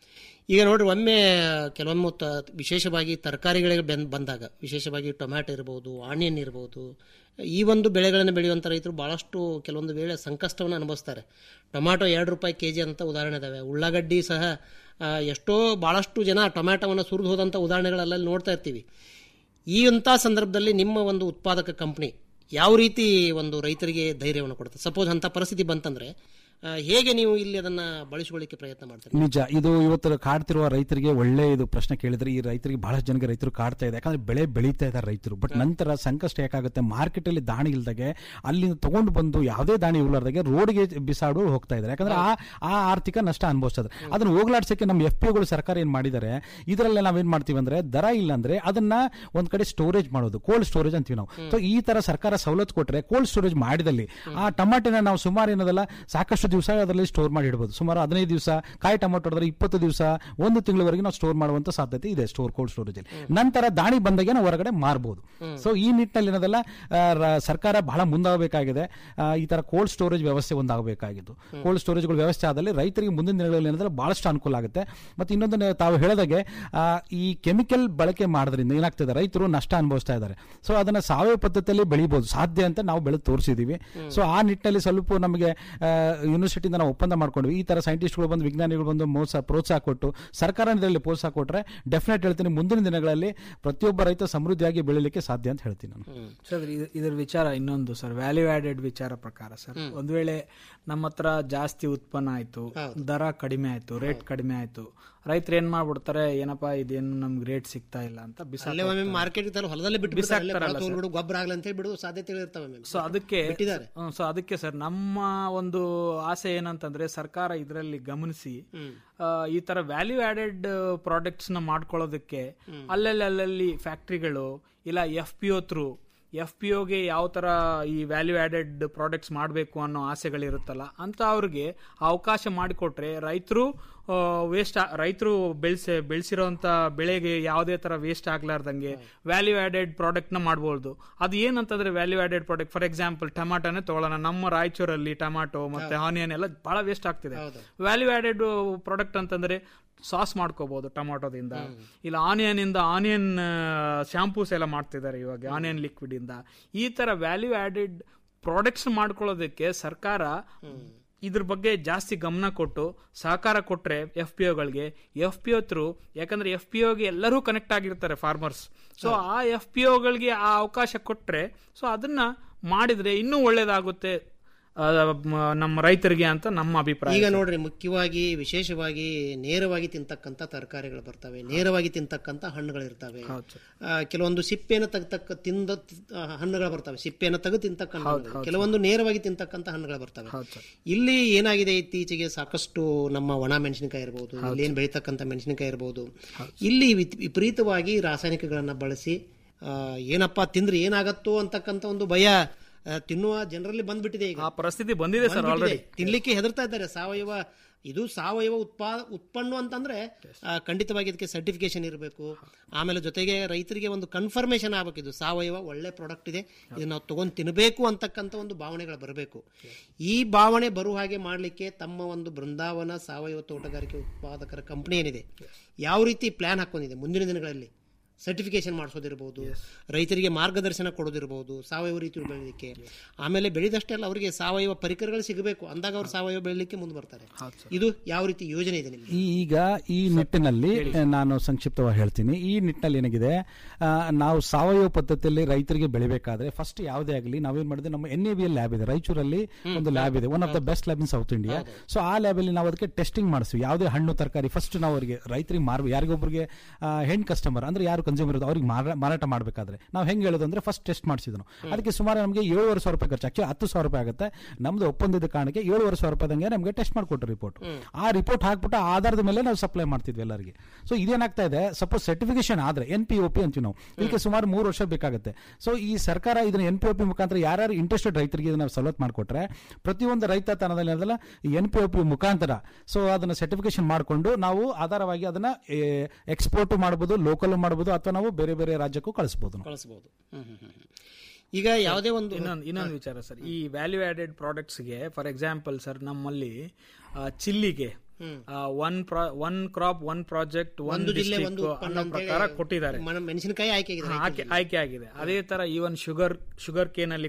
ಈಗ ನೋಡ್ರಿ ಒಮ್ಮೆ ಕೆಲವೊಮ್ಮೆ ತ ವಿಶೇಷವಾಗಿ ತರಕಾರಿಗಳಿಗೆ ಬೆನ್ ಬಂದಾಗ ವಿಶೇಷವಾಗಿ ಟೊಮ್ಯಾಟೊ ಇರ್ಬೋದು ಆನಿಯನ್ ಇರ್ಬೋದು ಈ ಒಂದು ಬೆಳೆಗಳನ್ನು ಬೆಳೆಯುವಂಥ ರೈತರು ಭಾಳಷ್ಟು ಕೆಲವೊಂದು ವೇಳೆ ಸಂಕಷ್ಟವನ್ನು ಅನುಭವಿಸ್ತಾರೆ ಟೊಮ್ಯಾಟೊ ಎರಡು ರೂಪಾಯಿ ಕೆ ಜಿ ಅಂತ ಉದಾಹರಣೆ ಇದಾವೆ ಉಳ್ಳಾಗಡ್ಡಿ ಸಹ ಆ, ಎಷ್ಟೋ ಭಾಳಷ್ಟು ಜನ ಟೊಮ್ಯಾಟೊವನ್ನು ಸುರಿದು ಹೋದಂಥ ಉದಾಹರಣೆಗಳಲ್ಲೆಲ್ಲ ನೋಡ್ತಾ ಇರ್ತೀವಿ ಈ ಅಂಥ ಸಂದರ್ಭದಲ್ಲಿ ನಿಮ್ಮ ಒಂದು ಉತ್ಪಾದಕ ಕಂಪನಿ ಯಾವ ರೀತಿ ಒಂದು ರೈತರಿಗೆ ಧೈರ್ಯವನ್ನು ಕೊಡುತ್ತೆ ಸಪೋಸ್ ಅಂಥ ಪರಿಸ್ಥಿತಿ ಬಂತಂದ್ರೆ ಆ, ಹೇಗೆ ನೀವು ಇಲ್ಲಿ ಅದನ್ನ ಬಳಸಿಕೊಳ್ಳಿಕ್ಕೆ ಪ್ರಯತ್ನ ಮಾಡ್ತೀರಿ ನಿಜ ಇದು ಇವತ್ತು ಕಾಡ್ತಿರುವ ರೈತರಿಗೆ ಒಳ್ಳೆ ಇದು ಪ್ರಶ್ನೆ ಕೇಳಿದ್ರೆ ಈ ರೈತರಿಗೆ ಬಹಳಷ್ಟು ಜನಕ್ಕೆ ರೈತರು ಕಾಡ್ತಾ ಇದೆ ಯಾಕಂದ್ರೆ ಬೆಳೆ ಬೆಳೀತಾ ಇದ್ದಾರೆ ರೈತರು ಬಟ್ ನಂತರ ಸಂಕಷ್ಟ ಯಾಕಾಗುತ್ತೆ ಮಾರ್ಕೆಟ್ ಅಲ್ಲಿ ದಾಣಿ ಇಲ್ದಾಗೆ ಅಲ್ಲಿಂದ ತಗೊಂಡು ಬಂದು ಯಾವುದೇ ದಾಣಿ ಇಲ್ಲಾರ್ದಾಗೆ ರೋಡ್ಗೆ ಬಿಸಾಡು ಹೋಗ್ತಾ ಇದ್ದಾರೆ ಯಾಕಂದ್ರೆ ಆ ಆ ಆರ್ಥಿಕ ನಷ್ಟ ಅನುಭವಿಸ್ತದೆ ಅದನ್ನ ಹೋಗ್ಲಾಡ್ಸಕ್ಕೆ ನಮ್ಮ ಎಫ್ ಪಿಗಳು ಸರ್ಕಾರ ಏನ್ ಮಾಡಿದ್ದಾರೆ ಇದರಲ್ಲೇ ನಾವೇನ್ ಮಾಡ್ತೀವಿ ಅಂದ್ರೆ ದರ ಇಲ್ಲ ಅಂದ್ರೆ ಅದನ್ನ ಒಂದ್ ಕಡೆ ಸ್ಟೋರೇಜ್ ಮಾಡೋದು ಕೋಲ್ಡ್ ಸ್ಟೋರೇಜ್ ಅಂತೀವಿ ನಾವು ಸೊ ಈ ತರ ಸರ್ಕಾರ ಸವಲತ್ತು ಕೊಟ್ರೆ ಕೋಲ್ಡ್ ಸ್ಟೋರೇಜ್ ಮಾಡಿದಲ್ಲಿ ಆ ಟಮಾಟಿನ ನಾವು ಸುಮಾರು ಏನದಲ್ಲ ಸಾಕಷ್ಟು ದಿವಸ ಅದರಲ್ಲಿ ಸ್ಟೋರ್ ಮಾಡಿ ಇಡಬಹುದು ಸುಮಾರು ಹದಿನೈದು ದಿವಸ ಕಾಯಿ ಟೊಮೊಟೊ ಹೊಡೆದ್ರೆ ಇಪ್ಪತ್ತು ದಿವಸ ಒಂದು ತಿಂಗಳವರೆಗೆ ನಾವು ಸ್ಟೋರ್ ಮಾಡುವಂತ ಸಾಧ್ಯತೆ ಇದೆ ಸ್ಟೋರ್ ಕೋಲ್ಡ್ ಸ್ಟೋರೇಜ್ ಅಲ್ಲಿ ನಂತರ ದಾಣಿ ಬಂದಾಗೆ ನಾವು ಹೊರಗಡೆ ಮಾರಬಹುದು ಸೊ ಈ ನಿಟ್ಟಿನಲ್ಲಿ ಏನದಲ್ಲ ಆ, ರ- ಸರ್ಕಾರ ಬಹಳ ಮುಂದಾಗಬೇಕಾಗಿದೆ ಆ, ಈ ತರ ಕೋಲ್ಡ್ ಸ್ಟೋರೇಜ್ ವ್ಯವಸ್ಥೆ ಒಂದಾಗಬೇಕಾಗಿದ್ದು ಕೋಲ್ಡ್ ಸ್ಟೋರೇಜ್ಗಳ ವ್ಯವಸ್ಥೆ ಆದಲ್ಲಿ ರೈತರಿಗೆ ಮುಂದಿನ ದಿನಗಳಲ್ಲಿ ಏನಂದ್ರೆ ಬಹಳಷ್ಟು ಅನುಕೂಲ ಆಗುತ್ತೆ ಮತ್ತೆ ಇನ್ನೊಂದು ನೀವು ತಾವು ಹೇಳಿದಾಗೆ ಆ, ಈ ಕೆಮಿಕಲ್ ಬಳಕೆ ಮಾಡೋದ್ರಿಂದ ಏನಾಗ್ತದೆ ರೈತರು ನಷ್ಟ ಅನುಭವಿಸ್ತಾ ಇದ್ದಾರೆ ಸೊ ಅದನ್ನ ಸಾವಯವ ಪದ್ಧತಿಯಲ್ಲಿ ಬೆಳಿಬಹುದು ಸಾಧ್ಯ ಅಂತ ನಾವು ಬೆಳೆದು ತೋರಿಸಿದೀವಿ ಸೊ ಆ ನಿಟ್ಟಿನಲ್ಲಿ ಸ್ವಲ್ಪ ನಮಗೆ ಯೂನಿವರ್ಸಿಟಿಯಿಂದ ನಾವು ಒಪ್ಪಂದ ಮಾಡ್ಕೊಂಡ್ವಿ ಈ ತರ ಸೈಂಟಿಸ್ಟ್ಗಳು ಬಂದು ವಿಜ್ಞಾನಿಗಳು ಬಂದು ಮೋಸ ಪ್ರೋತ್ಸಾಹ ಕೊಟ್ಟು ಸರ್ಕಾರ ಇದರಲ್ಲಿ ಪ್ರೋತ್ಸಾಹ ಕೊಟ್ರೆ ಡೆಫಿನೆಟ್ ಹೇಳ್ತೀನಿ ಮುಂದಿನ ದಿನಗಳಲ್ಲಿ ಪ್ರತಿಯೊಬ್ಬ ರೈತ ಸಮೃದ್ಧಿಯಾಗಿ ಬೆಳಿಲಿಕ್ಕೆ ಸಾಧ್ಯ ಅಂತ ಹೇಳ್ತೀನಿ ನಾನು ಸರ್ ಇದು- ಇದರ ವಿಚಾರ ಇನ್ನೊಂದು ಸರ್ ವ್ಯಾಲ್ಯೂ ಆಡೆಡ್ ವಿಚಾರ ಪ್ರಕಾರ ಸರ್ ಒಂದ್ ವೇಳೆ ನಮ್ಮ ಹತ್ರ ಜಾಸ್ತಿ ಉತ್ಪನ್ನ ಆಯ್ತು ದರ ಕಡಿಮೆ ಆಯ್ತು ರೇಟ್ ಕಡಿಮೆ ಆಯ್ತು ರೈತರು ಏನ್ ಮಾಡ್ಬಿಡ್ತಾರೆ ಏನಪ್ಪಾ ಇದೇನು ನಮ್ಗೆ ರೇಟ್ ಸಿಗ್ತಾ ಇಲ್ಲ ಅಂತ ಬಿಸಾಕ್ ಅಲ್ಲೇ ಒಮ್ಮೆ ಮಾರ್ಕೆಟ್ ತರ ಹೊಲದಲ್ಲೇ ಬಿಟ್ಟು ಬಿಸಾಕ್ತಾರಲ್ಲ sir. ಬಿಡು ಗೊಬ್ಬರ ಆಗಲ್ಲ ಅಂತ ಹೇಳಿ ಬಿಡುವ ಸಾಧ್ಯತೆಗಳು ಇರ್ತವೆ ಒಮ್ಮೆ. ಸೊ ಅದಕ್ಕೆ ಬಿಟ್ಟಿದ್ದಾರೆ ಸೊ ಅದಕ್ಕೆ ಸರ್ ನಮ್ಮ ಒಂದು ಆಸೆ ಏನಂತಂದ್ರೆ ಸರ್ಕಾರ ಇದರಲ್ಲಿ ಗಮನಿಸಿ ಆ, ಈ ತರ ವ್ಯಾಲ್ಯೂ ಆಡೆಡ್ ಪ್ರಾಡಕ್ಟ್ಸ್ ನ ಮಾಡ್ಕೊಳ್ಳೋದಕ್ಕೆ ಅಲ್ಲಲ್ಲಿ ಅಲ್ಲಲ್ಲಿ ಫ್ಯಾಕ್ಟ್ರಿಗಳು ಇಲ್ಲ F P O through F P ಒಗೆ ಯಾವ ತರ ಈ ವ್ಯಾಲ್ಯೂ ಆಡೆಡ್ ಪ್ರಾಡಕ್ಟ್ಸ್ ಮಾಡಬೇಕು ಅನ್ನೋ ಆಸೆಗಳಿರುತ್ತಲ್ಲ ಅಂತ ಅವ್ರಿಗೆ ಅವಕಾಶ ಮಾಡಿಕೊಟ್ರೆ ರೈತರು ವೇಸ್ಟ್ ರೈತರು ಬೆಳೆಸಿ ಬೆಳೆಸಿರೋಂಥ ಬೆಳೆಗೆ ಯಾವುದೇ ತರ ವೇಸ್ಟ್ ಆಗ್ಲಾರ್ದಂಗೆ ವ್ಯಾಲ್ಯೂ ಆಡೆಡ್ ಪ್ರಾಡಕ್ಟ್ ನ ಮಾಡ್ಬೋದು ಅದು ಏನಂತಂದ್ರೆ value added product for example ಟಮಾಟೋನೇ ತಗೊಳ್ಳೋಣ ನಮ್ಮ ರಾಯಚೂರಲ್ಲಿ ಟಮಾಟೋ ಮತ್ತೆ ಆನಿಯನ್ ಎಲ್ಲ ಬಹಳ ವೇಸ್ಟ್ ಆಗ್ತಿದೆ ವ್ಯಾಲ್ಯೂ ಆಡೆಡ್ ಪ್ರಾಡಕ್ಟ್ ಅಂತಂದ್ರೆ ಸಾಸ್ ಮಾಡ್ಕೋಬಹುದು ಟೊಮಾಟೋದಿಂದ ಇಲ್ಲ ಆನಿಯನ್ ಇಂದ ಆನಿಯನ್ ಶಾಂಪೂಸ್ ಎಲ್ಲ ಮಾಡ್ತಿದ್ದಾರೆ ಇವಾಗ ಆನಿಯನ್ ಲಿಕ್ವಿಡ್ ಇಂದ ಈ ತರ ವ್ಯಾಲ್ಯೂ ಆಡೆಡ್ ಪ್ರಾಡಕ್ಟ್ಸ್ ಮಾಡ್ಕೊಳ್ಳೋದಕ್ಕೆ ಸರ್ಕಾರ ಇದ್ರ ಬಗ್ಗೆ ಜಾಸ್ತಿ ಗಮನ ಕೊಟ್ಟು ಸಹಕಾರ ಕೊಟ್ರೆ ಎಫ್ ಪಿ ಒಗಳಿಗೆ ಎಫ್ ಪಿ ಒ ಥ್ರೂ ಯಾಕಂದ್ರೆ ಎಫ್ ಪಿ ಒಗೆ ಎಲ್ಲರೂ ಕನೆಕ್ಟ್ ಆಗಿರ್ತಾರೆ ಫಾರ್ಮರ್ಸ್ ಸೊ ಆ ಎಫ್ ಪಿ ಒಗಳಿಗೆ ಆ ಅವಕಾಶ ಕೊಟ್ರೆ ಸೊ ಅದನ್ನ ಮಾಡಿದ್ರೆ ಇನ್ನೂ ಒಳ್ಳೇದಾಗುತ್ತೆ ಆ, ಮ- ನಮ್ಮ ರೈತರಿಗೆ ಅಂತ ನಮ್ಮ ಅಭಿಪ್ರಾಯ ಈಗ ನೋಡ್ರಿ ಮುಖ್ಯವಾಗಿ ವಿಶೇಷವಾಗಿ ನೇರವಾಗಿ ತಿಂತಕ್ಕಂತ ತರಕಾರಿಗಳು ಬರ್ತವೆ ನೇರವಾಗಿ ತಿಂತಕ್ಕಂತ ಹಣ್ಣುಗಳು ಇರ್ತವೆ ಆ, ಕೆಲವೊಂದು ಸಿಪ್ಪೆಯನ್ನು ತೆಗ್ತಕ್ಕ ತಿಂದ ಆ, ಹಣ್ಣುಗಳು ಬರ್ತವೆ ಸಿಪ್ಪೆಯನ್ನು ತೆಗೆದು ತಿಂತಕ್ಕ ಹಣ್ಣುಗಳು ಕೆಲವೊಂದು ನೇರವಾಗಿ ತಿಂತಕ್ಕಂತ ಹಣ್ಣುಗಳು ಬರ್ತವೆ ಇಲ್ಲಿ ಏನಾಗಿದೆ ಇತ್ತೀಚೆಗೆ ಸಾಕಷ್ಟು ನಮ್ಮ ಒಣ ಮೆಣಸಿನಕಾಯಿ ಇರಬಹುದು ಇಲ್ಲಿ ಏನ್ ಬೆಳೀತಕ್ಕಂತ ಮೆಣಸಿನಕಾಯಿ ಇರಬಹುದು ಇಲ್ಲಿ ವಿತ್- ವಿಪರೀತವಾಗಿ ರಾಸಾಯನಿಕಗಳನ್ನ ಬಳಸಿ ಆ, ಏನಪ್ಪಾ ತಿಂದ್ರೆ ಏನಾಗತ್ತೋ ಅಂತಕ್ಕಂತ ಒಂದು ಭಯ ಆ, ತಿನ್ನುವ ಜನರಲ್ಲಿ ಬಂದ್ಬಿಟ್ಟಿದೆ ಈಗ ಆ ಪರಿಸ್ಥಿತಿ ಬಂದಿದೆ ಸರ್ ಬಂದ್ಬಿಟ್ಟಿದೆ. ಆಲ್ರೆಡಿ ತಿನ್ಲಿಕ್ಕೆ ಹೆದರ್ತಾ ಇದ್ದಾರೆ ಸಾವಯವ ಇದು ಸಾವಯವ ಉತ್ಪಾ ಉತ್ಪನ್ನ ಅಂತಂದ್ರೆ ಆ, ಖಂಡಿತವಾಗಿ ಇದಕ್ಕೆ ಸರ್ಟಿಫಿಕೇಶನ್ ಇರಬೇಕು ಆಮೇಲೆ ಜೊತೆಗೆ ರೈತರಿಗೆ ಒಂದು ಕನ್ಫರ್ಮೇಶನ್ ಆಗ್ಬೇಕು ಇದು ಸಾವಯವ ಒಳ್ಳೆ ಪ್ರಾಡಕ್ಟ್ ಇದೆ ಇದನ್ನ ನಾವು ತಗೊಂಡ್ ತಿನ್ನಬೇಕು ಅಂತಕ್ಕಂಥ ಒಂದು ಭಾವನೆಗಳು ಬರಬೇಕು ಈ ಭಾವನೆ ಬರುವ ಹಾಗೆ ಮಾಡಲಿಕ್ಕೆ ತಮ್ಮ ಒಂದು ಬೃಂದಾವನ ಸಾವಯವ ತೋಟಗಾರಿಕೆ ಉತ್ಪಾದಕರ ಕಂಪನಿ ಏನಿದೆ ಯಾವ ರೀತಿ ಪ್ಲಾನ್ ಹಾಕೊಂಡಿದೆ ಮುಂದಿನ ದಿನಗಳಲ್ಲಿ ಸರ್ಟಿಫಿಕೇಶನ್ ಮಾಡಿಸೋದಿರ್ಬೋದು ರೈತರಿಗೆ ಮಾರ್ಗದರ್ಶನ ಕೊಡೋದಿರ್ಬೋದು ಸಾವಯವ ರೀತಿ ಬೆಳೀಲಿಕ್ಕೆ ಆಮೇಲೆ ಬೆಳೆದಷ್ಟೇ ಅಲ್ಲ ಅವರಿಗೆ ಸಾವಯವ ಪರಿಕರಗಳು ಸಿಗಬೇಕು ಅಂದಾಗ ಅವ್ರು ಸಾವಯವ ಬೆಳೀಲಿಕ್ಕೆ ಮುಂದೆ ಬರ್ತಾರೆ ಇದು ಯಾವ ರೀತಿ ಯೋಜನೆ ಇದೆ ನಿಮಗೆ ಈ- ಈಗ ಈ ನಿಟ್ಟಿನಲ್ಲಿ ನಾನು ಸಂಕ್ಷಿಪ್ತವಾಗಿ ಹೇಳ್ತೀನಿ ಈ ನಿಟ್ಟಿನಲ್ಲಿ ಏನಾಗಿದೆ ಆ, ನಾವು ಸಾವಯವ ಪದ್ಧತಿಯಲ್ಲಿ ರೈತರಿಗೆ ಬೆಳಿಬೇಕಾದ್ರೆ ಫಸ್ಟ್ ಯಾವುದೇ ಆಗಲಿ ನಾವೇನ್ ಮಾಡಿದ್ರೆ ನಮ್ಮ ಎನ್ ಎ ಬಿ ಲ್ಯಾಬ್ ಇದೆ ರಾಯಚೂರಲ್ಲಿ ಒಂದು ಲ್ಯಾಬ್ ಇದೆ one of the best lab in south India so ಆ ಲ್ಯಾಬ್ ಅಲ್ಲಿ ನಾವು ಅದಕ್ಕೆ ಟೆಸ್ಟಿಂಗ್ ಮಾಡಿಸ್ತೀವಿ ಯಾವುದೇ ಹಣ್ಣು ತರಕಾರಿ ಫಸ್ಟ್ ನಾವು ಅವರಿಗೆ ರೈತರಿಗೆ ಮಾರ್ ಯಾರಿಗೊಬ್ಬರಿಗೆ ಹೆಣ್ ಕಸ್ಟಮರ್ ಅಂದ್ರೆ ಯಾರು ಕನ್ಸ್ಯೂಮರ್ ಇರೋದು ಅವ್ರಿಗೆ ಮಾರ- ಮಾರಾಟ ಮಾಡಬೇಕಾದ್ರೆ ನಾವು ಹೆಂಗ್ ಹೇಳೋದು ಅಂದ್ರೆ ಫಸ್ಟ್ ಟೆಸ್ಟ್ ಮಾಡಿಸಿದ್ವಿ ನಾವು ಅದಕ್ಕೆ ಸುಮಾರು ನಮಗೆ ಏಳುವರೆ ಸಾವಿರ ರೂಪಾಯಿ ಖರ್ಚು ಆಕ್ಚುಲಿ ಹತ್ತು ಸಾವಿರ ರೂಪಾಯಿ ಆಗುತ್ತೆ ನಮ್ದು ಒಪ್ಪಂದದ ಕಾರಣಕ್ಕೆ ಏಳುವರೆ ಸಾವಿರ ರೂಪಾಯಿದಂಗೆ ನಮಗೆ ಟೆಸ್ಟ್ ಮಾಡಿಕೊಟ್ಟು ರಿಪೋರ್ಟ್ ಆ ರಿಪೋರ್ಟ್ ಹಾಕ್ಬಿಟ್ಟು ಆ ಆಧಾರದ ಮೇಲೆ ನಾವು ಸಪ್ಲೈ ಮಾಡ್ತಿದ್ವಿ ಎಲ್ಲರಿಗೆ ಸೊ ಇದೇನಾಗ್ತಾ ಇದೆ ಸಪೋಸ್ ಸರ್ಟಿಫಿಕೇಶನ್ ಆದ್ರೆ ಎನ್ ಪಿ ಒ ಪಿ ಅಂತೀವಿ ನಾವು ಇದಕ್ಕೆ ಸುಮಾರು ಮೂರು ವರ್ಷ ಬೇಕಾಗುತ್ತೆ ಸೊ ಈ ಸರ್ಕಾರ ಇದನ್ನ ಎನ್ ಪಿ ಒ ಪಿ ಮುಖಾಂತರ ಯಾರ್ಯಾರು ಇಂಟ್ರೆಸ್ಟೆಡ್ ರೈತರಿಗೆ ಇದನ್ನ ಸವಲತ್ತು ಮಾಡಿಕೊಟ್ರೆ ಪ್ರತಿಯೊಂದು ರೈತ ತನದಲ್ಲಿ ಅದಲ್ಲ ಎನ್ ಪಿ ಒ ಪಿ ಮುಖಾಂತರ ಸೊ ಅದನ್ನ ಸರ್ಟಿಫಿಕೇಶನ್ ಮಾಡಿಕೊಂಡು ನಾವು ಆಧಾರವಾಗಿ ಅದನ್ನ ಎಕ್ಸ್ಪೋರ್ಟ್ ಮಾಡಬಹುದು ಲೋಕಲ್ ಮಾಡಬಹುದು ಅಥವಾ ನಾವು ಬೇರೆ ಬೇರೆ ರಾಜ್ಯಕ್ಕೂ ಕಳಿಸಬಹುದು ನಾವು ಕಳಿಸಬಹುದು ಈಗ ಯಾವುದೇ ಒಂದು ಇನ್ನೊಂದು ಇನ್ನೊಂದು ವಿಚಾರ ಸರ್ ಈ ವ್ಯಾಲ್ಯೂ ಆಡೆಡ್ ಪ್ರಾಡಕ್ಟ್ಸ್ಗೆ ಫಾರ್ ಎಕ್ಸಾಂಪಲ್ ಸರ್ ನಮ್ಮಲ್ಲಿ ಆ, ಚಿಲ್ಲಿಗೆ one one crop one project one ಒಂದು ಜಿಲ್ಲೆ ಒಂದು ಉತ್ಪನ್ನ ಅನ್ನೋ ಅಂತೇಳಿ ಪ್ರಕಾರ ಕೊಟ್ಟಿದ್ದಾರೆ ಮನ- ಮೆಣಸಿನಕಾಯಿ ಆಯ್ಕೆ ಆಗಿದೆ ಆಯ್ಕೆ ಆಯ್ಕೆ ಆಗಿದೆ ಅದೇ ತರ ಈವನ್ ಶುಗರ್ ಶುಗರ್ ಕೇನ್ ಅಲ್ಲಿ ಕೂಡ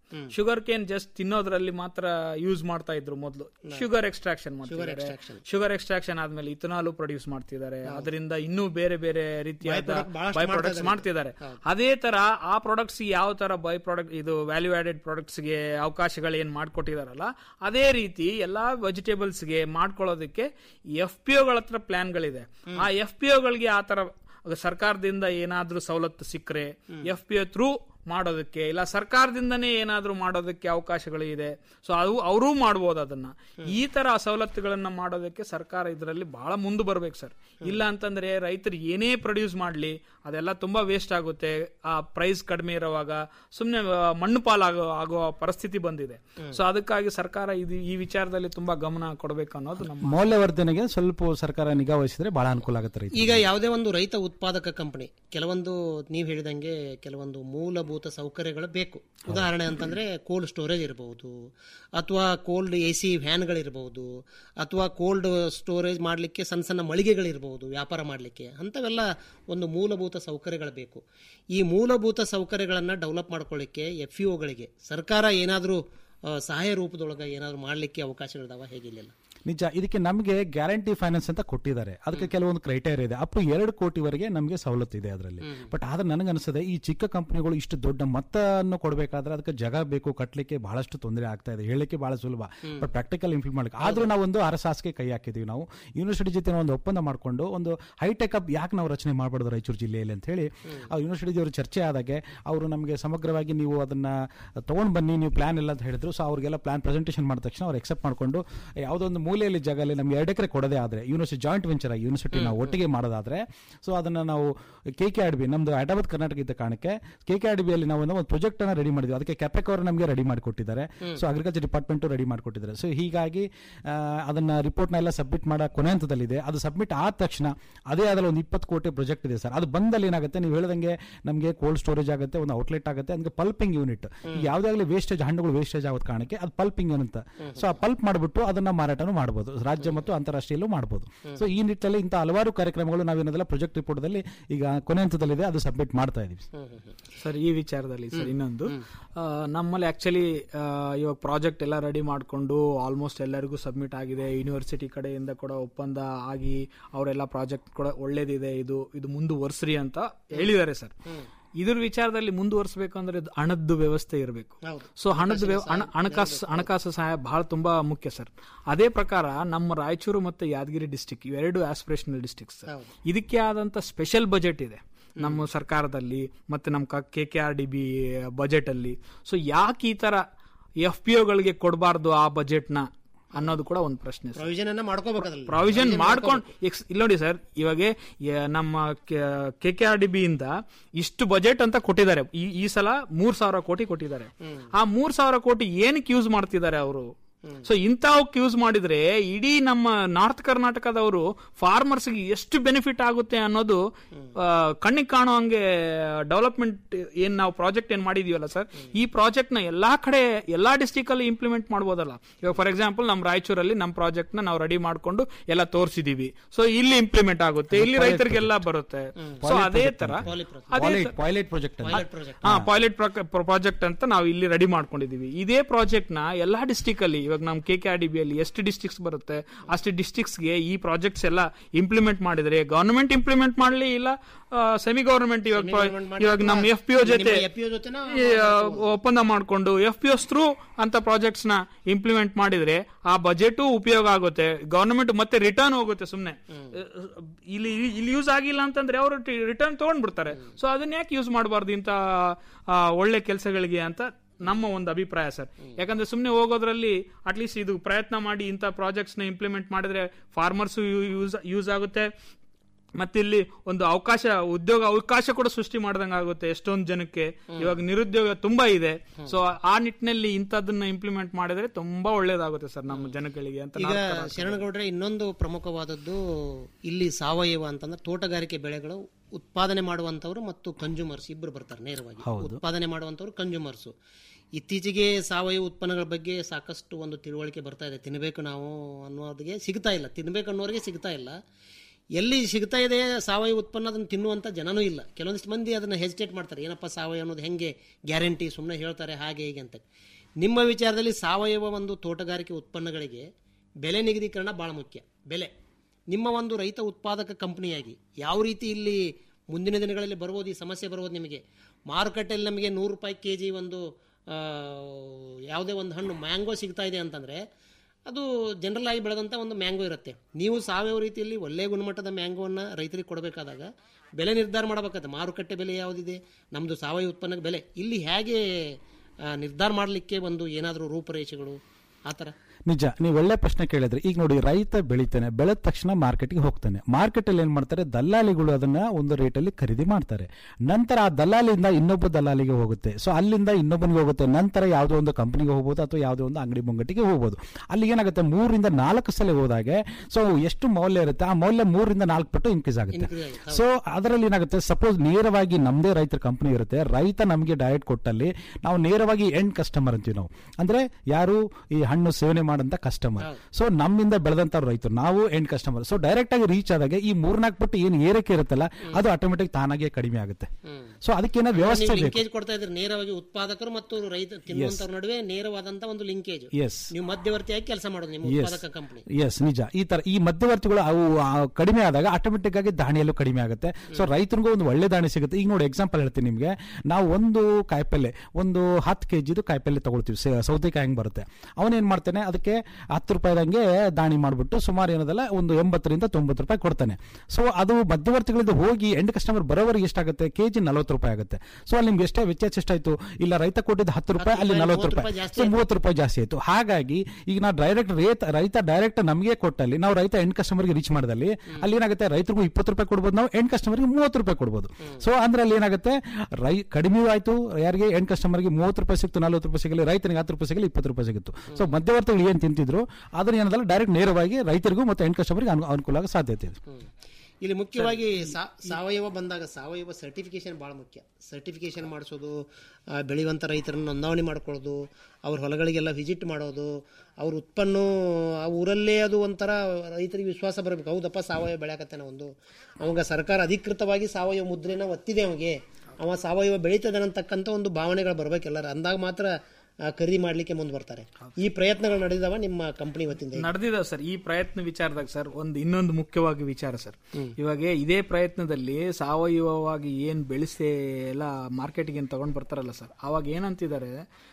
ಶುಗರ್ ಕೇನ್ ಜಸ್ಟ್ ತಿನ್ನೋದ್ರಲ್ಲಿ ಮಾತ್ರ ಯೂಸ್ ಮಾಡ್ತಾ ಇದ್ರು ಮೊದಲು ಶುಗರ್ ಎಕ್ಸ್ಟ್ರಾಕ್ಷನ್ ಮಾಡ್ತಿದ್ದಾರೆ extraction. ಶುಗರ್ ಎಕ್ಸ್ಟ್ರಾಕ್ಷನ್ ಆದ್ಮೇಲೆ ಇಥನಾಲು ಪ್ರೊಡ್ಯೂಸ್ ಮಾಡ್ತಿದ್ದಾರೆ ಅದರಿಂದ ಇನ್ನೂ ಬೇರೆ ಬೇರೆ ರೀತಿಯಾದ By-product ಬಹಳಷ್ಟು ಬೈ ಮಾಡ್ತಾ ಪ್ರಾಡಕ್ಟ್ಸ್ ಇದ್ದಾರೆ. ಮಾಡ್ತಿದ್ದಾರೆ ಅದೇ ತರ ಆ ಪ್ರಾಡಕ್ಟ್ಸ್ ಯಾವ ತರ ಬೈ ಪ್ರಾಡಕ್ಟ್ ಇದು ವ್ಯಾಲ್ಯೂ ಆಡೆಡ್ ಪ್ರಾಡಕ್ಟ್ಸ್ ಗೆ ಅವಕಾಶಗಳು ಏನ್ ಮಾಡ್ಕೊಟ್ಟಿದಾರಲ್ಲ ಅದೇ ರೀತಿ ಎಲ್ಲಾ ವೆಜಿಟೇಬಲ್ಸ್ ಗೆ ಮಾಡ್ಕೊಳ್ಳೋದಕ್ಕೆ ಎಫ್ ಪಿ ಒಗಳ ಹತ್ರ ಪ್ಲಾನ್ಗಳಿದೆ ಆ ಎಫ್ ಪಿ ಒಗಳಿಗೆ ಆ ತರ ಸರ್ಕಾರದಿಂದ ಏನಾದ್ರೂ ಸವಲತ್ತು ಸಿಕ್ಕರೆ ಎಫ್ ಪಿ ಒ ಥ್ರೂ ಮಾಡೋದಕ್ಕೆ ಇಲ್ಲ ಸರ್ಕಾರದಿಂದನೇ ಏನಾದ್ರೂ ಮಾಡೋದಕ್ಕೆ ಅವಕಾಶಗಳು ಇದೆ ಸೊ ಅವು ಅವರೂ ಮಾಡ್ಬೋದು ಅದನ್ನ ಈ ತರ ಸವಲತ್ತುಗಳನ್ನ ಮಾಡೋದಕ್ಕೆ ಸರ್ಕಾರ ಇದರಲ್ಲಿ ಬಹಳ ಮುಂದೆ ಬರ್ಬೇಕು ಸರ್ ಇಲ್ಲ ಅಂತಂದ್ರೆ ರೈತರು ಏನೇ ಪ್ರೊಡ್ಯೂಸ್ ಮಾಡ್ಲಿ ಅದೆಲ್ಲ ತುಂಬಾ ವೇಸ್ಟ್ ಆಗುತ್ತೆ ಆ ಪ್ರೈಸ್ ಕಡಿಮೆ ಇರುವಾಗ ಸುಮ್ಮನೆ ಮಣ್ಣು ಪಾಲಾಗೋ ಆಗೋ ಪರಿಸ್ಥಿತಿ ಬಂದಿದೆ ಸೊ ಅದಕ್ಕಾಗಿ ಸರ್ಕಾರ ಇದು ಈ ವಿಚಾರದಲ್ಲಿ ತುಂಬಾ ಗಮನ ಕೊಡಬೇಕು ಅನ್ನೋದು ನಮ್ಮ ಮೌಲ್ಯವರ್ಧನೆಗೆ ಸ್ವಲ್ಪ ಸರ್ಕಾರ ನಿಗಾ ವಹಿಸಿದ್ರೆ ಬಹಳ ಅನುಕೂಲ ಆಗುತ್ತೆ ರೈತ ಈಗ ಯಾವುದೇ ಒಂದು ರೈತ ಉತ್ಪಾದಕ ಕಂಪನಿ ಕೆಲವೊಂದು ನೀವು ಹೇಳಿದಂಗೆ ಕೆಲವೊಂದು ಮೂಲಭೂತ ಸೌಕರ್ಯಗಳು ಬೇಕು ಉದಾಹರಣೆ ಅಂತಂದ್ರೆ ಕೋಲ್ಡ್ ಸ್ಟೋರೇಜ್ ಇರಬಹುದು ಅಥವಾ ಕೋಲ್ಡ್ ಎ ಸಿ ವ್ಯಾನ್ಗಳಿರಬಹುದು ಅಥವಾ ಕೋಲ್ಡ್ ಸ್ಟೋರೇಜ್ ಮಾಡಲಿಕ್ಕೆ ಸಣ್ಣ ಸಣ್ಣ ಮಳಿಗೆಗಳಿರಬಹುದು ವ್ಯಾಪಾರ ಮಾಡಲಿಕ್ಕೆ ಅಂಥವೆಲ್ಲ ಒಂದು ಮೂಲಭೂತ ಸೌಕರ್ಯಗಳು ಬೇಕು ಈ ಮೂಲಭೂತ ಸೌಕರ್ಯಗಳನ್ನು ಡೆವಲಪ್ ಮಾಡ್ಕೊಳ್ಳಿಕ್ಕೆ ಎಫ್ ಇ ಒಗಳಿಗೆ ಸರ್ಕಾರ ಏನಾದರೂ ಸಹಾಯ ರೂಪದೊಳಗೆ ಏನಾದರೂ ಮಾಡಲಿಕ್ಕೆ ಅವಕಾಶಗಳಿದಾವ ಹೇಗಿಲ್ಲ ನಿಜ ಇದಕ್ಕೆ ನಮಗೆ ಗ್ಯಾರಂಟಿ ಫೈನಾನ್ಸ್ ಅಂತ ಕೊಟ್ಟಿದ್ದಾರೆ ಅದಕ್ಕೆ ಕೆಲವೊಂದು ಕ್ರೈಟೇರಿಯಾ ಇದೆ ಅಪ್ ಟು ಎರಡು ಕೋಟಿವರೆಗೆ ನಮಗೆ ಸವಲತ್ತು ಇದೆ ಅದರಲ್ಲಿ ಬಟ್ ಆದ್ರೆ ನನಗೆ ಅನಿಸ್ತದೆ ಈ ಚಿಕ್ಕ ಕಂಪನಿಗಳು ಇಷ್ಟು ದೊಡ್ಡ ಮೊತ್ತವನ್ನು ಕೊಡಬೇಕಾದ್ರೆ ಅದಕ್ಕೆ ಜಾಗ ಬೇಕು ಕಟ್ಟಲಿಕ್ಕೆ ಬಹಳಷ್ಟು ತೊಂದರೆ ಆಗ್ತಾ ಇದೆ ಹೇಳಲಿಕ್ಕೆ ಬಹಳ ಸುಲಭ ಬಟ್ ಪ್ರಾಕ್ಟಿಕಲ್ ಇಂಪ್ಲಿಮೆಂಟ್ ಮಾಡಲಿಕ್ಕೆ ಆದ್ರೂ ನಾವು ಒಂದು ಅರಸಾಸ್ಗೆ ಕೈ ಹಾಕಿದೀವಿ ನಾವು ಯೂನಿವರ್ಸಿಟಿ ಜೊತೆ ಒಂದು ಒಪ್ಪಂದ ಮಾಡಿಕೊಂಡು ಒಂದು ಹೈಟೆಕ್ ಅಪ್ ಯಾಕೆ ನಾವು ರಚನೆ ಮಾಡಬಾರ್ದು ರಾಯಚೂರು ಜಿಲ್ಲೆಯಲ್ಲಿ ಅಂತ ಹೇಳಿ ಆ ಯೂನಿವರ್ಸಿಟಿ ಅವರು ಚರ್ಚೆ ಆದಾಗೆ ಅವರು ನಮಗೆ ಸಮಗ್ರವಾಗಿ ನೀವು ಅದನ್ನ ತಗೊಂಡ್ ಬನ್ನಿ ನೀವು ಪ್ಲಾನ್ ಎಲ್ಲ ಅಂತ ಹೇಳಿದ್ರು ಸೊ ಅವ್ರಿಗೆಲ್ಲ ಪ್ಲಾನ್ ಪ್ರೆಸೆಂಟೇಷನ್ ಮಾಡಿದ ತಕ್ಷಣ ಅವ್ರು ಎಕ್ಸೆಪ್ಟ್ ಮಾಡ್ಕೊಂಡು ಯಾವುದೋ ಒಂದು ಮೂಲೆಯಲ್ಲಿ ಜಾಗದಲ್ಲಿ ನಮ್ಗೆ ಎರಡು ಎಕರೆ ಕೊಡದೆ ಆದ್ರೆ ಯೂನಿವರ್ಸಿಟಿ ಜಾಯಿಂಟ್ ವೆಂಚರ್ ಆಗಿ ಯೂನಿವರ್ಸಿಟಿ ನಾವು ಒಟ್ಟಿಗೆ ಮಾಡೋದಾದ್ರೆ ಸೊ ಅದನ್ನ ನಾವು ಕೆ ಕೆ ಆರ್ ಬಿ ನಮ್ದು ಹೈದರಾಬಾದ್ ಕರ್ನಾಟಕ ಇದ್ದ ಕಾರಣಕ್ಕೆ ಕೆ ಕೆ ಆರ್ ಬಿ ಅಲ್ಲಿ ನಾವು ಒಂದು ಪ್ರಾಜೆಕ್ಟ್ ಅನ್ನ ರೆಡಿ ಮಾಡಿದ್ವಿ ಅದಕ್ಕೆ ಕೆಪೆಕ್ ಅವರು ನಮಗೆ ರೆಡಿ ಮಾಡಿಕೊಟ್ಟಿದ್ದಾರೆ ಸೊ ಅಗ್ರಿಕಲ್ಚರ್ ಡಿಪಾರ್ಟ್ಮೆಂಟ್ ರೆಡಿ ಮಾಡಿಕೊಟ್ಟಿದ್ದಾರೆ ಸೊ ಹೀಗಾಗಿ ಆ, ಅದನ್ನ ರಿಪೋರ್ಟ್ ಎಲ್ಲ ಸಬ್ಮಿಟ್ ಮಾಡೋ ಕೊನೆ ಹಂತದಲ್ಲಿದೆ ಅದು ಸಬ್ಮಿಟ್ ಆದ ತಕ್ಷಣ ಅದೇ ಅದರಲ್ಲಿ ಒಂದು ಇಪ್ಪತ್ತು ಕೋಟಿ ಪ್ರಾಜೆಕ್ಟ್ ಇದೆ ಸರ್ ಅದು ಬಂದಲ್ಲಿ ಏನಾಗುತ್ತೆ ನೀವು ಹೇಳ್ದಂಗೆ ನಮಗೆ ಕೋಲ್ಡ್ ಸ್ಟೋರೇಜ್ ಆಗುತ್ತೆ ಒಂದು ಔಟ್ಲೆಟ್ ಆಗುತ್ತೆ ಅದಕ್ಕೆ ಪಲ್ಪಿಂಗ್ ಯೂನಿಟ್ ಯಾವುದಾಗಲಿ ವೇಸ್ಟೇಜ್ ಹಣ್ಣುಗಳು ವೇಸ್ಟೇಜ್ ಆಗೋದ್ ಕಾರಣಕ್ಕೆ ಅದು ಪಲ್ಪಿಂಗ್ ಅಂತ ಸೊ ಆ ಪಲ್ಪ್ ಮಾಡಿಬಿಟ್ಟು ಅದನ್ನ ಮಾರಾಟನೂ ಮಾಡಬಹುದು ರಾಜ್ಯ ಮತ್ತು ಅಂತಾರಾಷ್ಟ್ರೀಯಲ್ಲೂ ಮಾಡಬಹುದು ಸೊ ಈ ನಿಟ್ಟಿನಲ್ಲಿ ಇಂಥ ಹಲವಾರು ಕಾರ್ಯಕ್ರಮಗಳು ನಾವೇನದಲ್ಲ ಪ್ರಾಜೆಕ್ಟ್ ರಿಪೋರ್ಟ್ದಲ್ಲಿ ಈಗ ಕೊನೆ ಹಂತದಲ್ಲಿದೆ ಅದು ಸಬ್ಮಿಟ್ ಮಾಡ್ತಾ ಇದೀವಿ ಸರ್ ಈ ವಿಚಾರದಲ್ಲಿ ಸರ್ ಇನ್ನೊಂದು ಆ, ನಮ್ಮಲ್ಲಿ ಆಕ್ಚುಲಿ ಇವಾಗ ಪ್ರಾಜೆಕ್ಟ್ ಎಲ್ಲ ರೆಡಿ ಮಾಡಿಕೊಂಡು ಆಲ್ಮೋಸ್ಟ್ ಎಲ್ಲರಿಗೂ ಸಬ್ಮಿಟ್ ಆಗಿದೆ ಯೂನಿವರ್ಸಿಟಿ ಕಡೆಯಿಂದ ಕೂಡ ಒಪ್ಪಂದ ಆಗಿ ಅವರೆಲ್ಲ ಪ್ರಾಜೆಕ್ಟ್ ಕೂಡ ಒಳ್ಳೇದಿದೆ ಇದು ಇದು ಮುಂದುವರ್ಸ್ರಿ ಅಂತ ಹೇಳಿದ್ದಾರೆ ಸರ್ ಇದ್ರ ವಿಚಾರದಲ್ಲಿ ಮುಂದುವರಿಸಬೇಕು ಅಂದ್ರೆ ಇದು ಹಣದ್ದು ವ್ಯವಸ್ಥೆ ಇರಬೇಕು ಸೊ ಹಣದ ವ್ಯವ- ಹಣ- ಹಣಕಾಸು ಹಣಕಾಸು ಸಹಾಯ ಬಹಳ ತುಂಬಾ ಮುಖ್ಯ ಸರ್ ಅದೇ ಪ್ರಕಾರ ನಮ್ಮ ರಾಯಚೂರು ಮತ್ತೆ ಯಾದಗಿರಿ ಡಿಸ್ಟಿಕ್ ಇವೆರಡು ಆಸ್ಪಿರೇಷನಲ್ ಡಿಸ್ಟಿಕ್ಸ್ ಇದಕ್ಕೆ ಆದಂತ ಸ್ಪೆಷಲ್ ಬಜೆಟ್ ಇದೆ ನಮ್ಮ ಸರ್ಕಾರದಲ್ಲಿ ಮತ್ತೆ ನಮ್ಮ K K R D B budget ಅಲ್ಲಿ ಸೊ ಯಾಕೆ ಈ ತರ ಎಫ್ ಪಿ ಒಗಳಿಗೆ ಕೊಡಬಾರ್ದು ಆ ಬಜೆಟ್ ನ ಅನ್ನೋದು ಕೂಡ ಒಂದು ಪ್ರಶ್ನೆ ಸರ್ ಪ್ರೊವಿಷನ್ ಅನ್ನ ಮಾಡ್ಕೋಬೇಕದ್ರಲ್ಲಿ ಪ್ರಾವಿಷನ್ ಮಾಡ್ಕೊಂಡು ಇಲ್ಲಿ ನೋಡಿ ಸರ್ ಇವಾಗ ಯ- ನಮ್ಮ K K R D B ಇಂದ ಇಷ್ಟು ಬಜೆಟ್ ಅಂತ ಕೊಟ್ಟಿದ್ದಾರೆ ಈ ಈ ಸಲ ಮೂರ್ ಸಾವಿರ ಕೋಟಿ ಕೊಟ್ಟಿದ್ದಾರೆ ಆ ಮೂರ್ ಸಾವಿರ ಕೋಟಿ ಏನಕ್ಕೆ ಯೂಸ್ ಮಾಡ್ತಿದ್ದಾರೆ ಅವರು ಸೊ ಇಂಥವಕ್ಕೆ ಯೂಸ್ ಮಾಡಿದ್ರೆ ಇಡೀ ನಮ್ಮ ನಾರ್ತ್ ಕರ್ನಾಟಕದವರು ಫಾರ್ಮರ್ಸ್ ಎಷ್ಟು ಬೆನಿಫಿಟ್ ಆಗುತ್ತೆ ಅನ್ನೋದು ಆ, ಕಣ್ಣಿಗೆ ಕಾಣೋ ಹಂಗೆ ಡೆವಲಪ್ಮೆಂಟ್ ಏನ್ ನಾವು ಪ್ರಾಜೆಕ್ಟ್ ಏನ್ ಮಾಡಿದೀವಲ್ಲ ಸರ್ ಈ ಪ್ರಾಜೆಕ್ಟ್ ನ ಎಲ್ಲಾ ಕಡೆ ಎಲ್ಲಾ ಡಿಸ್ಟಿಕ್ ಅಲ್ಲಿ ಇಂಪ್ಲಿಮೆಂಟ್ ಮಾಡ್ಬೋದಲ್ಲ ಇವಾಗ ಫಾರ್ ಎಕ್ಸಾಂಪಲ್ ನಮ್ಮ ರಾಯಚೂರಲ್ಲಿ ನಮ್ಮ ಪ್ರಾಜೆಕ್ಟ್ ನ ನಾವು ರೆಡಿ ಮಾಡ್ಕೊಂಡು ಎಲ್ಲ ತೋರಿಸಿದೀವಿ ಸೊ ಇಲ್ಲಿ ಇಂಪ್ಲಿಮೆಂಟ್ ಆಗುತ್ತೆ ಇಲ್ಲಿ ರೈತರಿಗೆಲ್ಲ ಬರುತ್ತೆ ಸೊ ಅದೇ ತರ ಅದೇ ತರ- ಪಾಯ್ಲೆಟ್ ಪ್ರಾಜೆಕ್ಟ್ ಹಾ ಪಾಯ್ಲೆಟ್ ಪ್ರಾಜೆಕ್ಟ್ ಅಂತ ನಾವು ಇಲ್ಲಿ ರೆಡಿ ಮಾಡ್ಕೊಂಡಿದೀವಿ ಇದೇ ಪ್ರಾಜೆಕ್ಟ್ ನ ಎಲ್ಲಾ ಡಿಸ್ಟಿಕ್ ಅಲ್ಲಿ ಇವಾಗ ನಮ್ K K R D B ಅಲ್ಲಿ ಎಷ್ಟು ಡಿಸ್ಟಿಕ್ಸ್ ಬರುತ್ತೆ ಅಷ್ಟು ಡಿಸ್ಟಿಕ್ಸ್ ಗೆ ಈ ಪ್ರಾಜೆಕ್ಟ್ಸ್ ಎಲ್ಲ ಇಂಪ್ಲಿಮೆಂಟ್ ಮಾಡಿದ್ರೆ ಗವರ್ನಮೆಂಟ್ ಇಂಪ್ಲಿಮೆಂಟ್ ಮಾಡ್ಲಿ ಇಲ್ಲ ಸೆಮಿ ಗವರ್ನಮೆಂಟ್ ಇವಾಗ pro- ಇವಾಗ ನಮ್ ಎಫ್ ಪಿ ಒ ಜೊತೆ FPO ಜೊತೆನ ಈ, ಆ, ಒಪ್ಪಂದ ಮಾಡ್ಕೊಂಡು ಎಫ್ ಪಿ ಎಸ್ ಥ್ರೂ ಅಂತ ಪ್ರಾಜೆಕ್ಟ್ಸ್ ನ ಇಂಪ್ಲಿಮೆಂಟ್ ಮಾಡಿದ್ರೆ ಆ ಬಜೆಟ್ ಉಪಯೋಗ ಆಗುತ್ತೆ ಗವರ್ನಮೆಂಟ್ ಮತ್ತೆ ರಿಟರ್ನ್ ಹೋಗುತ್ತೆ ಸುಮ್ನೆ ಇಲ್ಲಿ ಇಲ್ಲಿ ಯೂಸ್ ಆಗಿಲ್ಲ ಅಂತಂದ್ರೆ ಅವರು ರಿಟರ್ನ್ ತಗೊಂಡ್ಬಿಡ್ತಾರೆ ಸೊ ಅದನ್ನ ಯಾಕೆ ಯೂಸ್ ಮಾಡಬಾರ್ದು ಇಂತ ಆ, ಒಳ್ಳೆ ಕೆಲಸಗಳಿಗೆ ಅಂತ ನಮ್ಮ ಒಂದು ಅಭಿಪ್ರಾಯ ಸರ್ ಯಾಕಂದ್ರೆ ಸುಮ್ಮನೆ ಹೋಗೋದ್ರಲ್ಲಿ ಅಟ್ಲೀಸ್ಟ್ ಇದು ಪ್ರಯತ್ನ ಮಾಡಿ ಇಂಥ ಪ್ರಾಜೆಕ್ಟ್ಸ್ ನ ಇಂಪ್ಲಿಮೆಂಟ್ ಮಾಡಿದ್ರೆ ಫಾರ್ಮರ್ಸ್ ಯೂಸ್ ಯೂಸ್ ಆಗುತ್ತೆ ಮತ್ತೆ ಇಲ್ಲಿ ಒಂದು ಅವಕಾಶ ಉದ್ಯೋಗ ಅವಕಾಶ ಕೂಡ ಸೃಷ್ಟಿ ಮಾಡ್ದಂಗೆ ಆಗುತ್ತೆ ಎಷ್ಟೊಂದು ಜನಕ್ಕೆ ಇವಾಗ ನಿರುದ್ಯೋಗ ತುಂಬಾ ಇದೆ ಸೊ ಆ ನಿಟ್ಟಿನಲ್ಲಿ ಇಂಥದನ್ನ ಇಂಪ್ಲಿಮೆಂಟ್ ಮಾಡಿದ್ರೆ ತುಂಬಾ ಒಳ್ಳೇದಾಗುತ್ತೆ ಸರ್ ನಮ್ಮ ಜನಗಳಿಗೆ ಅಂತ ಈಗ ನಾನು ಕರ್ನಾಟಕ- ಶರಣಗೌಡ್ರೆ ಇನ್ನೊಂದು ಪ್ರಮುಖವಾದದ್ದು ಇಲ್ಲಿ ಸಾವಯವ ಅಂತಂದ್ರೆ ತೋಟಗಾರಿಕೆ ಬೆಳೆಗಳು ಉತ್ಪಾದನೆ ಮಾಡುವಂತವರು ಮತ್ತು ಕನ್ಸ್ಯೂಮರ್ಸ್ ಇಬ್ಬರು ಬರ್ತಾರೆ ನೇರವಾಗಿ ಉತ್ಪಾದನೆ ಮಾಡುವಂತವರು ಕನ್ಸ್ಯೂಮರ್ಸ್ ಇತ್ತೀಚೆಗೆ ಸಾವಯವ ಉತ್ಪನ್ನಗಳ ಬಗ್ಗೆ ಸಾಕಷ್ಟು ಒಂದು ತಿಳುವಳಿಕೆ ಬರ್ತಾ ಇದೆ ತಿನ್ನಬೇಕು ನಾವು ಅನ್ನೋದಿಗೆ ಸಿಗ್ತಾ ಇಲ್ಲ ತಿನ್ಬೇಕು ಅನ್ನೋರಿಗೆ ಸಿಗ್ತಾ ಇಲ್ಲ ಎಲ್ಲಿ ಸಿಗ್ತಾ ಇದೆ ಸಾವಯವ ಉತ್ಪನ್ನ ಅದನ್ನು ತಿನ್ನುವಂಥ ಜನನೂ ಇಲ್ಲ ಕೆಲವೊಂದಿಷ್ಟು ಮಂದಿ ಅದನ್ನು ಹೆಸಿಟೇಟ್ ಮಾಡ್ತಾರೆ ಏನಪ್ಪ ಸಾವಯವ ಅನ್ನೋದು ಹೆಂಗೆ ಗ್ಯಾರಂಟಿ ಸುಮ್ಮನೆ ಹೇಳ್ತಾರೆ ಹಾಗೆ ಹೀಗೆ ಅಂತ ನಿಮ್ಮ ವಿಚಾರದಲ್ಲಿ ಸಾವಯವ ಒಂದು ತೋಟಗಾರಿಕೆ ಉತ್ಪನ್ನಗಳಿಗೆ ಬೆಲೆ ನಿಗದೀಕರಣ ಭಾಳ ಮುಖ್ಯ ಬೆಲೆ ನಿಮ್ಮ ಒಂದು ರೈತ ಉತ್ಪಾದಕ ಕಂಪನಿಯಾಗಿ ಯಾವ ರೀತಿ ಇಲ್ಲಿ ಮುಂದಿನ ದಿನಗಳಲ್ಲಿ ಬರ್ಬೋದು ಈ ಸಮಸ್ಯೆ ಬರ್ಬೋದು ನಿಮಗೆ ಮಾರುಕಟ್ಟೆಯಲ್ಲಿ ನಮಗೆ ನೂರು ರೂಪಾಯಿ ಕೆ ಜಿ ಒಂದು ಆ, ಯಾವುದೇ ಒಂದು ಹಣ್ಣು ಮ್ಯಾಂಗೋ ಸಿಗ್ತಾ ಇದೆ ಅಂತಂದರೆ ಅದು ಜನರಲ್ ಆಗಿ ಬೆಳೆದಂಥ ಒಂದು ಮ್ಯಾಂಗೋ ಇರುತ್ತೆ ನೀವು ಸಾವಯವ ರೀತಿಯಲ್ಲಿ ಒಳ್ಳೆಯ ಗುಣಮಟ್ಟದ ಮ್ಯಾಂಗೋವನ್ನು ರೈತರಿಗೆ ಕೊಡಬೇಕಾದಾಗ ಬೆಲೆ ನಿರ್ಧಾರ ಮಾಡಬೇಕಾಗುತ್ತೆ ಮಾರುಕಟ್ಟೆ ಬೆಲೆ ಯಾವುದಿದೆ ನಮ್ಮದು ಸಾವಯವ ಉತ್ಪನ್ನಕ್ಕೆ ಬೆಲೆ ಇಲ್ಲಿ ಹೇಗೆ ಆ, ನಿರ್ಧಾರ ಮಾಡಲಿಕ್ಕೆ ಒಂದು ಏನಾದರೂ ರೂಪರೇಷೆಗಳು ಆ ಥರ ನಿಜ ನೀವು ಒಳ್ಳೆ ಪ್ರಶ್ನೆ ಕೇಳಿದ್ರಿ ಈಗ ನೋಡಿ ರೈತ ಬೆಳಿತಾನೆ ಬೆಳೆದ ತಕ್ಷಣ ಮಾರ್ಕೆಟ್ಗೆ ಹೋಗ್ತಾನೆ ಮಾರ್ಕೆಟ್ ಅಲ್ಲಿ ಏನ್ ಮಾಡ್ತಾರೆ ದಲ್ಲಾಳಿಗಳು ಅದನ್ನ ಒಂದು ರೇಟಲ್ಲಿ ಖರೀದಿ ಮಾಡ್ತಾರೆ ನಂತರ ಆ ದಲ್ಲಾಳಿಯಿಂದ ಇನ್ನೊಬ್ಬ ದಲ್ಲಾಳಿಗೆ ಹೋಗುತ್ತೆ ಸೊ ಅಲ್ಲಿಂದ ಇನ್ನೊಬ್ಬನಿಗೆ ಹೋಗುತ್ತೆ ನಂತರ ಯಾವುದೋ ಒಂದು ಕಂಪನಿಗೆ ಹೋಗ್ಬೋದು ಅಥವಾ ಯಾವುದೋ ಒಂದು ಅಂಗಡಿ ಮುಂಗಟ್ಟಿಗೆ ಹೋಗ್ಬೋದು ಅಲ್ಲಿ ಏನಾಗುತ್ತೆ ಮೂರರಿಂದ ನಾಲ್ಕು ಸಲ ಹೋದಾಗೆ ಸೊ ಎಷ್ಟು ಮೌಲ್ಯ ಇರುತ್ತೆ ಆ ಮೌಲ್ಯ ಮೂರರಿಂದ ನಾಲ್ಕು ಪಟ್ಟು ಇನ್ಕ್ರೀಸ್ ಆಗುತ್ತೆ ಸೊ ಅದರಲ್ಲಿ ಏನಾಗುತ್ತೆ ಸಪೋಸ್ ನೇರವಾಗಿ ನಮ್ಮದೇ ರೈತರ ಕಂಪನಿ ಇರುತ್ತೆ ರೈತ ನಮಗೆ ಡೈರೆಕ್ಟ್ ಕೊಟ್ಟಲ್ಲಿ ನಾವು ನೇರವಾಗಿ ಎಂಡ್ ಕಸ್ಟಮರ್ ಅಂತೀವಿ ನಾವು ಅಂದ್ರೆ ಯಾರು ಈ ಹಣ್ಣು ಸೇವನೆ ಮಾಡಂತ ಕಸ್ಟಮರ್ ಸೊ ನಮ್ಮಿಂದ ಬೆಳೆದಂತ ರೈತರು ನಾವು ಎಂಡ್ ಕಸ್ಟಮರ್ ಸೊ ಡೈರೆಕ್ಟ್ ಆಗಿ ರೀಚ್ ಆದಾಗ ಈ ಮೂರ್ನಾಲ್ಕು ಪಟ್ಟು ಏನು ಏರಿಕೆ ಇರುತ್ತಲ್ಲ ಅದು ಆಟೋಮೆಟಿಕ್ ತಾನಾಗೆ ಕಡಿಮೆ ಆಗುತ್ತೆ ಸೊ ಅದಕ್ಕೇನೋ ವ್ಯವಸ್ಥೆ ಬೇಕು ಲಿಂಕೇಜ್ ಕೊಡ್ತಾ ಇದ್ರೆ ನೇರವಾಗಿ ಉತ್ಪಾದಕರು ಮತ್ತು ರೈತ ತಿನ್ನುವಂತವ್ರ ನಡುವೆ ನೇರವಾದಂತ ಒಂದು ಲಿಂಕೇಜ್ ಎಸ್ ನೀವು ಮಧ್ಯವರ್ತಿಯಾಗಿ ಕೆಲಸ ಮಾಡೋದು ನಿಮ್ಮ Yes. ಉತ್ಪಾದಕ ಕಂಪನಿ ಎಸ್ ನಿಜ ಈ ತರ ಈ ಮಧ್ಯವರ್ತಿಗಳು ಅವು ಆ, ಕಡಿಮೆ ಆದಾಗ ಆಟೋಮೆಟಿಕ್ ಆಗಿ ದಾಣಿಯಲ್ಲೂ ಕಡಿಮೆ ಆಗುತ್ತೆ ಸೊ ರೈತನಿಗೂ ಒಂದು ಒಳ್ಳೆ ದಾಣಿ ಸಿಗುತ್ತೆ ಈಗ ನೋಡಿ ಎಕ್ಸಾಂಪಲ್ ಹೇಳ್ತೀನಿ ನಿಮಗೆ ನಾವು ಒಂದು ಕಾಯಿಪಲ್ಲೆ ಒಂದು ಹತ್ತು ಕೆ ಜಿದು ಕಾಯಿಪಲ್ಲೆ ತಗೊಳ್ತೀವಿ ಸೇ- ಸೌತೆಕಾಯಿ ಹೆಂಗ್ ಬರುತ್ತೆ ಅವನೇನ್ ಮಾಡ್ತಾನೆ ಅದಕ್ಕೆ ಹತ್ತು ರೂಪಾಯಿದಂಗೆ ದಾಣಿ ಮಾಡ್ಬಿಟ್ಟು ಸುಮಾರು ಏನದಲ್ಲ ಒಂದು ಎಂಬತ್ತರಿಂದ ತೊಂಬತ್ತು ರೂಪಾಯಿ ಕೊಡ್ತಾನೆ ಸೊ ಅದು ಮಧ್ಯವರ್ತಿಗಳಿಂದ ಹೋಗಿ ಎಂಡ್ ಕಸ್ಟಮರ್ ಬರೋವರೆಗೆ ಎಷ್ಟಾಗುತ್ತೆ ಕೆ ಜಿ ನಲವತ್ತು ರೂಪಾಯಿ ಆಗುತ್ತೆ ಸೊ ಅಲ್ಲಿ ನಿಮ್ಗೆ ಎಷ್ಟೇ ವೆಚ್ಚ ಎಷ್ಟಾಯ್ತು ಇಲ್ಲ ರೈತ ಕೊಟ್ಟಿದ್ದು ಹತ್ತು ರೂಪಾಯಿ ಅಲ್ಲಿ ರೂಪಾಯಿ, ನಲವತ್ತು ಮೂವತ್ತು ರೂಪಾಯಿ ರೂಪಾಯಿ ಜಾಸ್ತಿ ಸೊ ಮೂವತ್ತು ರೂಪಾಯಿ ಜಾಸ್ತಿ ಆಯ್ತು ಹಾಗಾಗಿ ಈಗ ನಾವು ಡೈರೆಕ್ಟ್ ರೇಟ್ ರೈತ ಡೈರೆಕ್ಟ್ ನಮಗೆ ಕೊಟ್ಟಲ್ಲಿ ನಾವು ರೈತ ಎಂಡ್ ಕಸ್ಟಮರ್ಗೆ ರೀಚ್ ಮಾಡಿದಲ್ಲಿ ಅಲ್ಲಿ ಏನಾಗುತ್ತೆ ರೈತರಿಗೂ ಇಪ್ಪತ್ತು ರೂಪಾಯಿ ಕೊಡ್ಬೋದು ನಾವು ಎಂಡ್ ಕಸ್ಟಮರ್ಗೆ ಮೂವತ್ತು ರೂಪಾಯಿ ಕೊಡ್ಬೋದು ಸೊ ಅಂದ್ರೆ ಅಲ್ಲಿ ಏನಾಗುತ್ತೆ ರೈ ಕಡಿಮೆ ಆಯ್ತು ಯಾರಿಗೆ ಎಂಡ್ ಕಸ್ಟಮರ್ಗೆ ಮೂವತ್ತು ರೂಪಾಯಿ ಸಿಕ್ತು ನಲ್ವತ್ತು ರೂಪಾಯಿ ಸಿಗಲಿ ರೈತನಿಗೆ ಹತ್ತು ರೂಪಾಯಿ ಸಿಗಲಿ ಇಪ್ಪತ್ತು ರೂಪಾಯಿ ಸಿಗುತ್ತೆ ಸೊ ಮಧ್ಯವರ್ತಿಗಳು ಏನು ತಿಂತಿದ್ರು ಅದನ್ನ ಏನದಲ್ಲ ಡೈರೆಕ್ಟ್ ನೇರವಾಗಿ ರೈತರಿಗೂ ಮತ್ತು ಎಂಡ್ ಕಸ್ಟಮರ್ಗೆ ಅನುಕೂಲ ಆಗೋ ಸಾಧ್ಯತೆ ಇದೆ ಇಲ್ಲಿ ಮುಖ್ಯವಾಗಿ ಸಾ- ಸಾವಯವ ಬಂದಾಗ ಸಾವಯವ ಸರ್ಟಿಫಿಕೇಶನ್ ಭಾಳ ಮುಖ್ಯ ಸರ್ಟಿಫಿಕೇಶನ್ ಮಾಡಿಸೋದು ಆ, ಬೆಳೆಯುವಂಥ ರೈತರನ್ನು ನೋಂದಣಿ ಮಾಡ್ಕೊಳ್ಳೋದು ಅವ್ರ ಹೊಲಗಳಿಗೆಲ್ಲ ವಿಸಿಟ್ ಮಾಡೋದು ಅವ್ರ ಉತ್ಪನ್ನ ಆ ಊರಲ್ಲೇ ಅದು ಒಂಥರ ರೈತರಿಗೆ ವಿಶ್ವಾಸ ಬರಬೇಕು ಹೌದಪ್ಪ ಸಾವಯವ ಬೆಳೆಯಕತ್ತಾನ ಒಂದು ಅವಾಗ ಸರ್ಕಾರ ಅಧಿಕೃತವಾಗಿ ಸಾವಯವ ಮುದ್ರೆನ ಒತ್ತಿದೆ ಅವಿಗೆ ಅವ ಸಾವಯವ ಬೆಳೀತದನಂತಕ್ಕಂಥ ಒಂದು ಭಾವನೆಗಳು ಬರ್ಬೇಕೆಲ್ಲರ ಅಂದಾಗ ಮಾತ್ರ ಆ, ಖರೀದಿ ಮಾಡಲಿಕ್ಕೆ ಮುಂದೆ ಬರ್ತಾರೆ ಈ ಪ್ರಯತ್ನಗಳು ನಡೆದಿದಾವ ನಿಮ್ಮ ಕಂಪನಿ ವತಿಯಿಂದ ನಡೆದಿದೆ ಸರ್ ಈ ಪ್ರಯತ್ನ ವಿಚಾರದಾಗ ಸರ್ ಒಂದು ಇನ್ನೊಂದು ಮುಖ್ಯವಾಗಿ ವಿಚಾರ ಸರ್ ಇವಾಗ ಇದೇ ಪ್ರಯತ್ನದಲ್ಲಿ ಸಾವಯವವಾಗಿ ಏನ್ ಬೆಳೆಸಿ ಎಲ್ಲ ಮಾರ್ಕೆಟ್ಗೆ ಏನ್ ತಗೊಂಡ್ ಬರ್ತಾರಲ್ಲ ಸರ್ ಅವಾಗ ಏನಂತಿದ್ದಾರೆ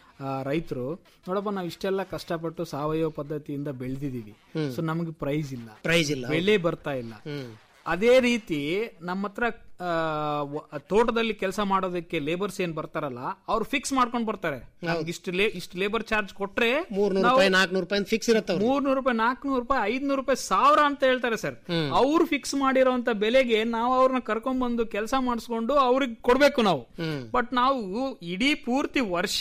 ರೈತರು ನೋಡಪ್ಪ ನಾವು ಇಷ್ಟೆಲ್ಲ ಕಷ್ಟಪಟ್ಟು ಸಾವಯವ ಪದ್ಧತಿಯಿಂದ ಬೆಳೆದಿದೀವಿ ಸೊ ನಮಗೆ ಪ್ರೈಸ್ ಇಲ್ಲ ಪ್ರೈಸ್ ಇಲ್ಲ ಬೆಲೆ ಬರ್ತಾ ಇಲ್ಲ ಅದೇ ರೀತಿ ನಮ್ಮ ಹತ್ರ ಆ, ವ- ತೋಟದಲ್ಲಿ ಕೆಲಸ ಮಾಡೋದಕ್ಕೆ ಲೇಬರ್ಸ್ ಏನ್ ಬರ್ತಾರಲ್ಲ ಅವ್ರು ಫಿಕ್ಸ್ ಮಾಡ್ಕೊಂಡ್ ಬರ್ತಾರೆ ನಮ್ಗೆ ಇಷ್ಟು ಲೇ ಇಷ್ಟು ಲೇಬರ್ ಚಾರ್ಜ್ ಕೊಟ್ರೆ ಮೂರ್ನೂರು ನಾವು- ರೂಪಾಯಿ ನಾಲ್ಕುನೂರು ರೂಪಾಯಿ ಫಿಕ್ಸ್ ಇರುತ್ತೆ ಮೂರ್ನೂರು ರೂಪಾಯಿ ನಾಲ್ಕನೂರು ರೂಪಾಯಿ ಐದ್ನೂರು ರೂಪಾಯಿ ಸಾವಿರ ಅಂತ ಹೇಳ್ತಾರೆ ಸರ್ ಅವ್ರು ಫಿಕ್ಸ್ ಮಾಡಿರೋಂತ ಬೆಲೆಗೆ ನಾವು ಅವ್ರನ್ನ ಕರ್ಕೊಂಡ್ ಬಂದು ಕೆಲಸ ಮಾಡಿಸ್ಕೊಂಡು ಅವ್ರಿಗೆ ಕೊಡ್ಬೇಕು ನಾವು ಬಟ್ ನಾವು ಇಡೀ ಪೂರ್ತಿ ವರ್ಷ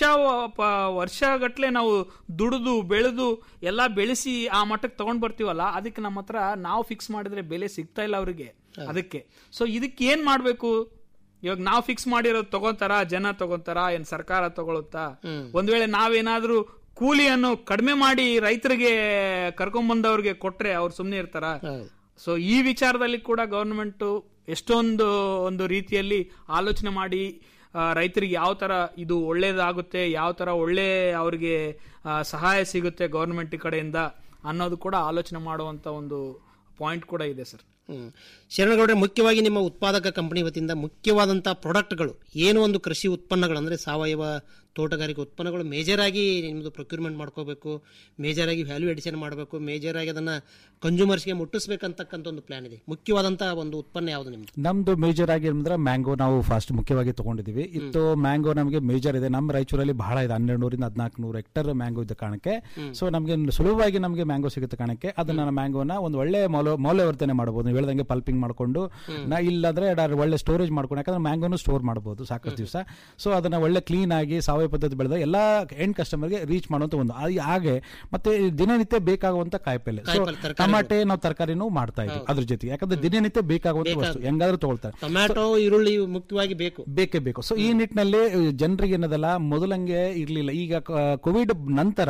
ವರ್ಷ ಗಟ್ಲೆ ನಾವು ದುಡಿದು ಬೆಳೆದು ಎಲ್ಲಾ ಬೆಳೆಸಿ ಆ ಮಟ್ಟಕ್ಕೆ ತಗೊಂಡ್ ಬರ್ತೀವಲ್ಲ ಅದಕ್ಕೆ ನಮ್ಮ ಹತ್ರ ನಾವು ಫಿಕ್ಸ್ ಮಾಡಿದ್ರೆ ಬೆಲೆ ಸಿಗ್ತಾ ಇಲ್ಲ ಅವ್ರಿಗೆ ಅದಕ್ಕೆ ಸೊ ಇದಕ್ಕೆ ಏನ್ ಮಾಡ್ಬೇಕು ಇವಾಗ ನಾವು ಫಿಕ್ಸ್ ಮಾಡಿರೋದು ತಗೊಂತಾರ ಜನ ತಗೊಂತಾರ ಏನ್ ಸರ್ಕಾರ ತಗೊಳುತ್ತಾ ಒಂದ್ ವೇಳೆ ನಾವೇನಾದ್ರೂ ಕೂಲಿಯನ್ನು ಕಡಿಮೆ ಮಾಡಿ ರೈತರಿಗೆ ಕರ್ಕೊಂಬಂದವ್ರಿಗೆ ಕೊಟ್ರೆ ಅವ್ರು ಸುಮ್ನೆ ಇರ್ತಾರ ಸೊ ಈ ವಿಚಾರದಲ್ಲಿ ಕೂಡ ಗವರ್ನಮೆಂಟ್ ಎಷ್ಟೊಂದು ಒಂದು ರೀತಿಯಲ್ಲಿ ಆಲೋಚನೆ ಮಾಡಿ ಆ, ರೈತರಿಗೆ ಯಾವ ತರ ಇದು ಒಳ್ಳೇದಾಗುತ್ತೆ ಯಾವ ತರ ಒಳ್ಳೆ ಅವ್ರಿಗೆ ಆ, ಸಹಾಯ ಸಿಗುತ್ತೆ ಗವರ್ನಮೆಂಟ್ ಕಡೆಯಿಂದ ಅನ್ನೋದು ಕೂಡ ಆಲೋಚನೆ ಮಾಡುವಂತ ಒಂದು ಪಾಯಿಂಟ್ ಕೂಡ ಇದೆ ಸರ್ ಹ್ಮ್. ಶರಣಗೌಡ್ರೆ ಮುಖ್ಯವಾಗಿ ನಿಮ್ಮ ಉತ್ಪಾದಕ ಕಂಪನಿ ವತಿಯಿಂದ ಮುಖ್ಯವಾದಂಥ ಪ್ರಾಡಕ್ಟ್ಗಳು ಏನು ಒಂದು ಕೃಷಿ ಉತ್ಪನ್ನಗಳು ಅಂದರೆ ಸಾವಯವ ತೋಟಗಾರಿಕೆ ಉತ್ಪನ್ನಗಳು ಮೇಜರ್ ಆಗಿ ನಿಮ್ಮದು ಪ್ರೊಕ್ಯೂರ್ಮೆಂಟ್ ಮಾಡ್ಕೋಬೇಕು ಮೇಜರ್ ಆಗಿ ವ್ಯಾಲ್ಯೂ ಎಡಿಷನ್ ಮಾಡಬೇಕು ಮೇಜರ್ ಆಗಿ ಅದನ್ನು ಕನ್ಸ್ಯೂಮರ್ಸ್ಗೆ ಮುಟ್ಟಿಸ್ಬೇಕಂತಕ್ಕಂಥ ಒಂದು ಪ್ಲಾನ್ ಇದೆ ಮುಖ್ಯವಾದಂಥ ಒಂದು ಉತ್ಪನ್ನ ಯಾವುದು ನಿಮ್ದು ನಮ್ದು ಮೇಜರ್ ಆಗಿ ಅಂದ್ರೆ ಮ್ಯಾಂಗೋ ನಾವು ಫಸ್ಟ್ ಮುಖ್ಯವಾಗಿ ತಗೊಂಡಿದೀವಿ ಇತ್ತು ಮ್ಯಾಂಗೋ ನಮಗೆ ಮೇಜರ್ ಇದೆ ನಮ್ಮ ರಾಯಚೂರಲ್ಲಿ ಬಹಳ ಇದೆ ಹನ್ನೆರಡು ನೂರಿಂದ ಹದಿನಾಲ್ಕು ನೂರು ಹೆಕ್ಟರ್ ಮ್ಯಾಂಗೋ ಇದ್ದ ಕಾರಣಕ್ಕೆ ಸೊ ನಮಗೆ ಸುಲಭವಾಗಿ ನಮಗೆ ಮ್ಯಾಂಗೋ ಸಿಗುತ್ತೆ ಕಾರಣಕ್ಕೆ ಅದನ್ನ ಮ್ಯಾಂಗೋನ ಒಂದು ಒಳ್ಳೆ ಮೌಲ್ಯ ಮೌಲ್ಯವರ್ಧನೆ ಮಾಡಬಹುದು ನೀವು ಹೇಳ್ದಂಗೆ ಪಲ್ಪಿಂಗ್ ಮಾಡ್ಕೊಂಡು ನಾ ಇಲ್ಲಾಂದ್ರೆ ಡೈರೆಕ್ಟ್ ಒಳ್ಳೆ ಸ್ಟೋರೇಜ್ ಮಾಡ್ಕೊಂಡು ಯಾಕಂದ್ರೆ ಮ್ಯಾಂಗೋನು ಸ್ಟೋರ್ ಮಾಡಬಹುದು ಸಾಕಷ್ಟು ದಿವಸ ಸೊ ಅದನ್ನ ಒಳ್ಳೆ ಕ್ಲೀನ್ ಆಗಿ ಸಾವಯವ ಪದ್ಧತಿ ಬೆಳೆದ ಎಲ್ಲ ಎಂಡ್ ಕಸ್ಟಮರ್ಗೆ ರೀಚ್ ಮಾಡುವಂತ ಒಂದು ಆ- ಹಾಗೆ ಮತ್ತೆ ದಿನನಿತ್ಯ ಬೇಕಾಗುವಂತ ಕಾಯಿಪಲ್ಲೆ ಸೊ ಕಾಯಿಪಲ್ಲೆ, ತರಕಾರಿಗಳು. ಟಮಾಟೆ ನಾವು ತರಕಾರಿನೂ ಮಾಡ್ತಾ ಇದ್ವಿ ಅದ್ರ ಜೊತೆಗೆ ಯಾಕಂದ್ರೆ ದಿನನಿತ್ಯ ಬೇಕಾಗುವಂತ ವಸ್ತು ಹೆಂಗಾದ್ರೂ ತಗೊಳ್ತಾರೆ ಟೊಮ್ಯಾಟೊ ಈರುಳ್ಳಿ ಇವು ಮುಖ್ಯವಾಗಿ ಬೇಕು ಬೇಕೇ ಬೇಕು ಸೊ ಈ ನಿಟ್ಟಿನಲ್ಲಿ ಜನರಿಗೆ ಏನದಲ್ಲ ಮೊದಲಂಗೆ ಇರ್ಲಿಲ್ಲ ಈಗ ಕೋವಿಡ್ ನಂತರ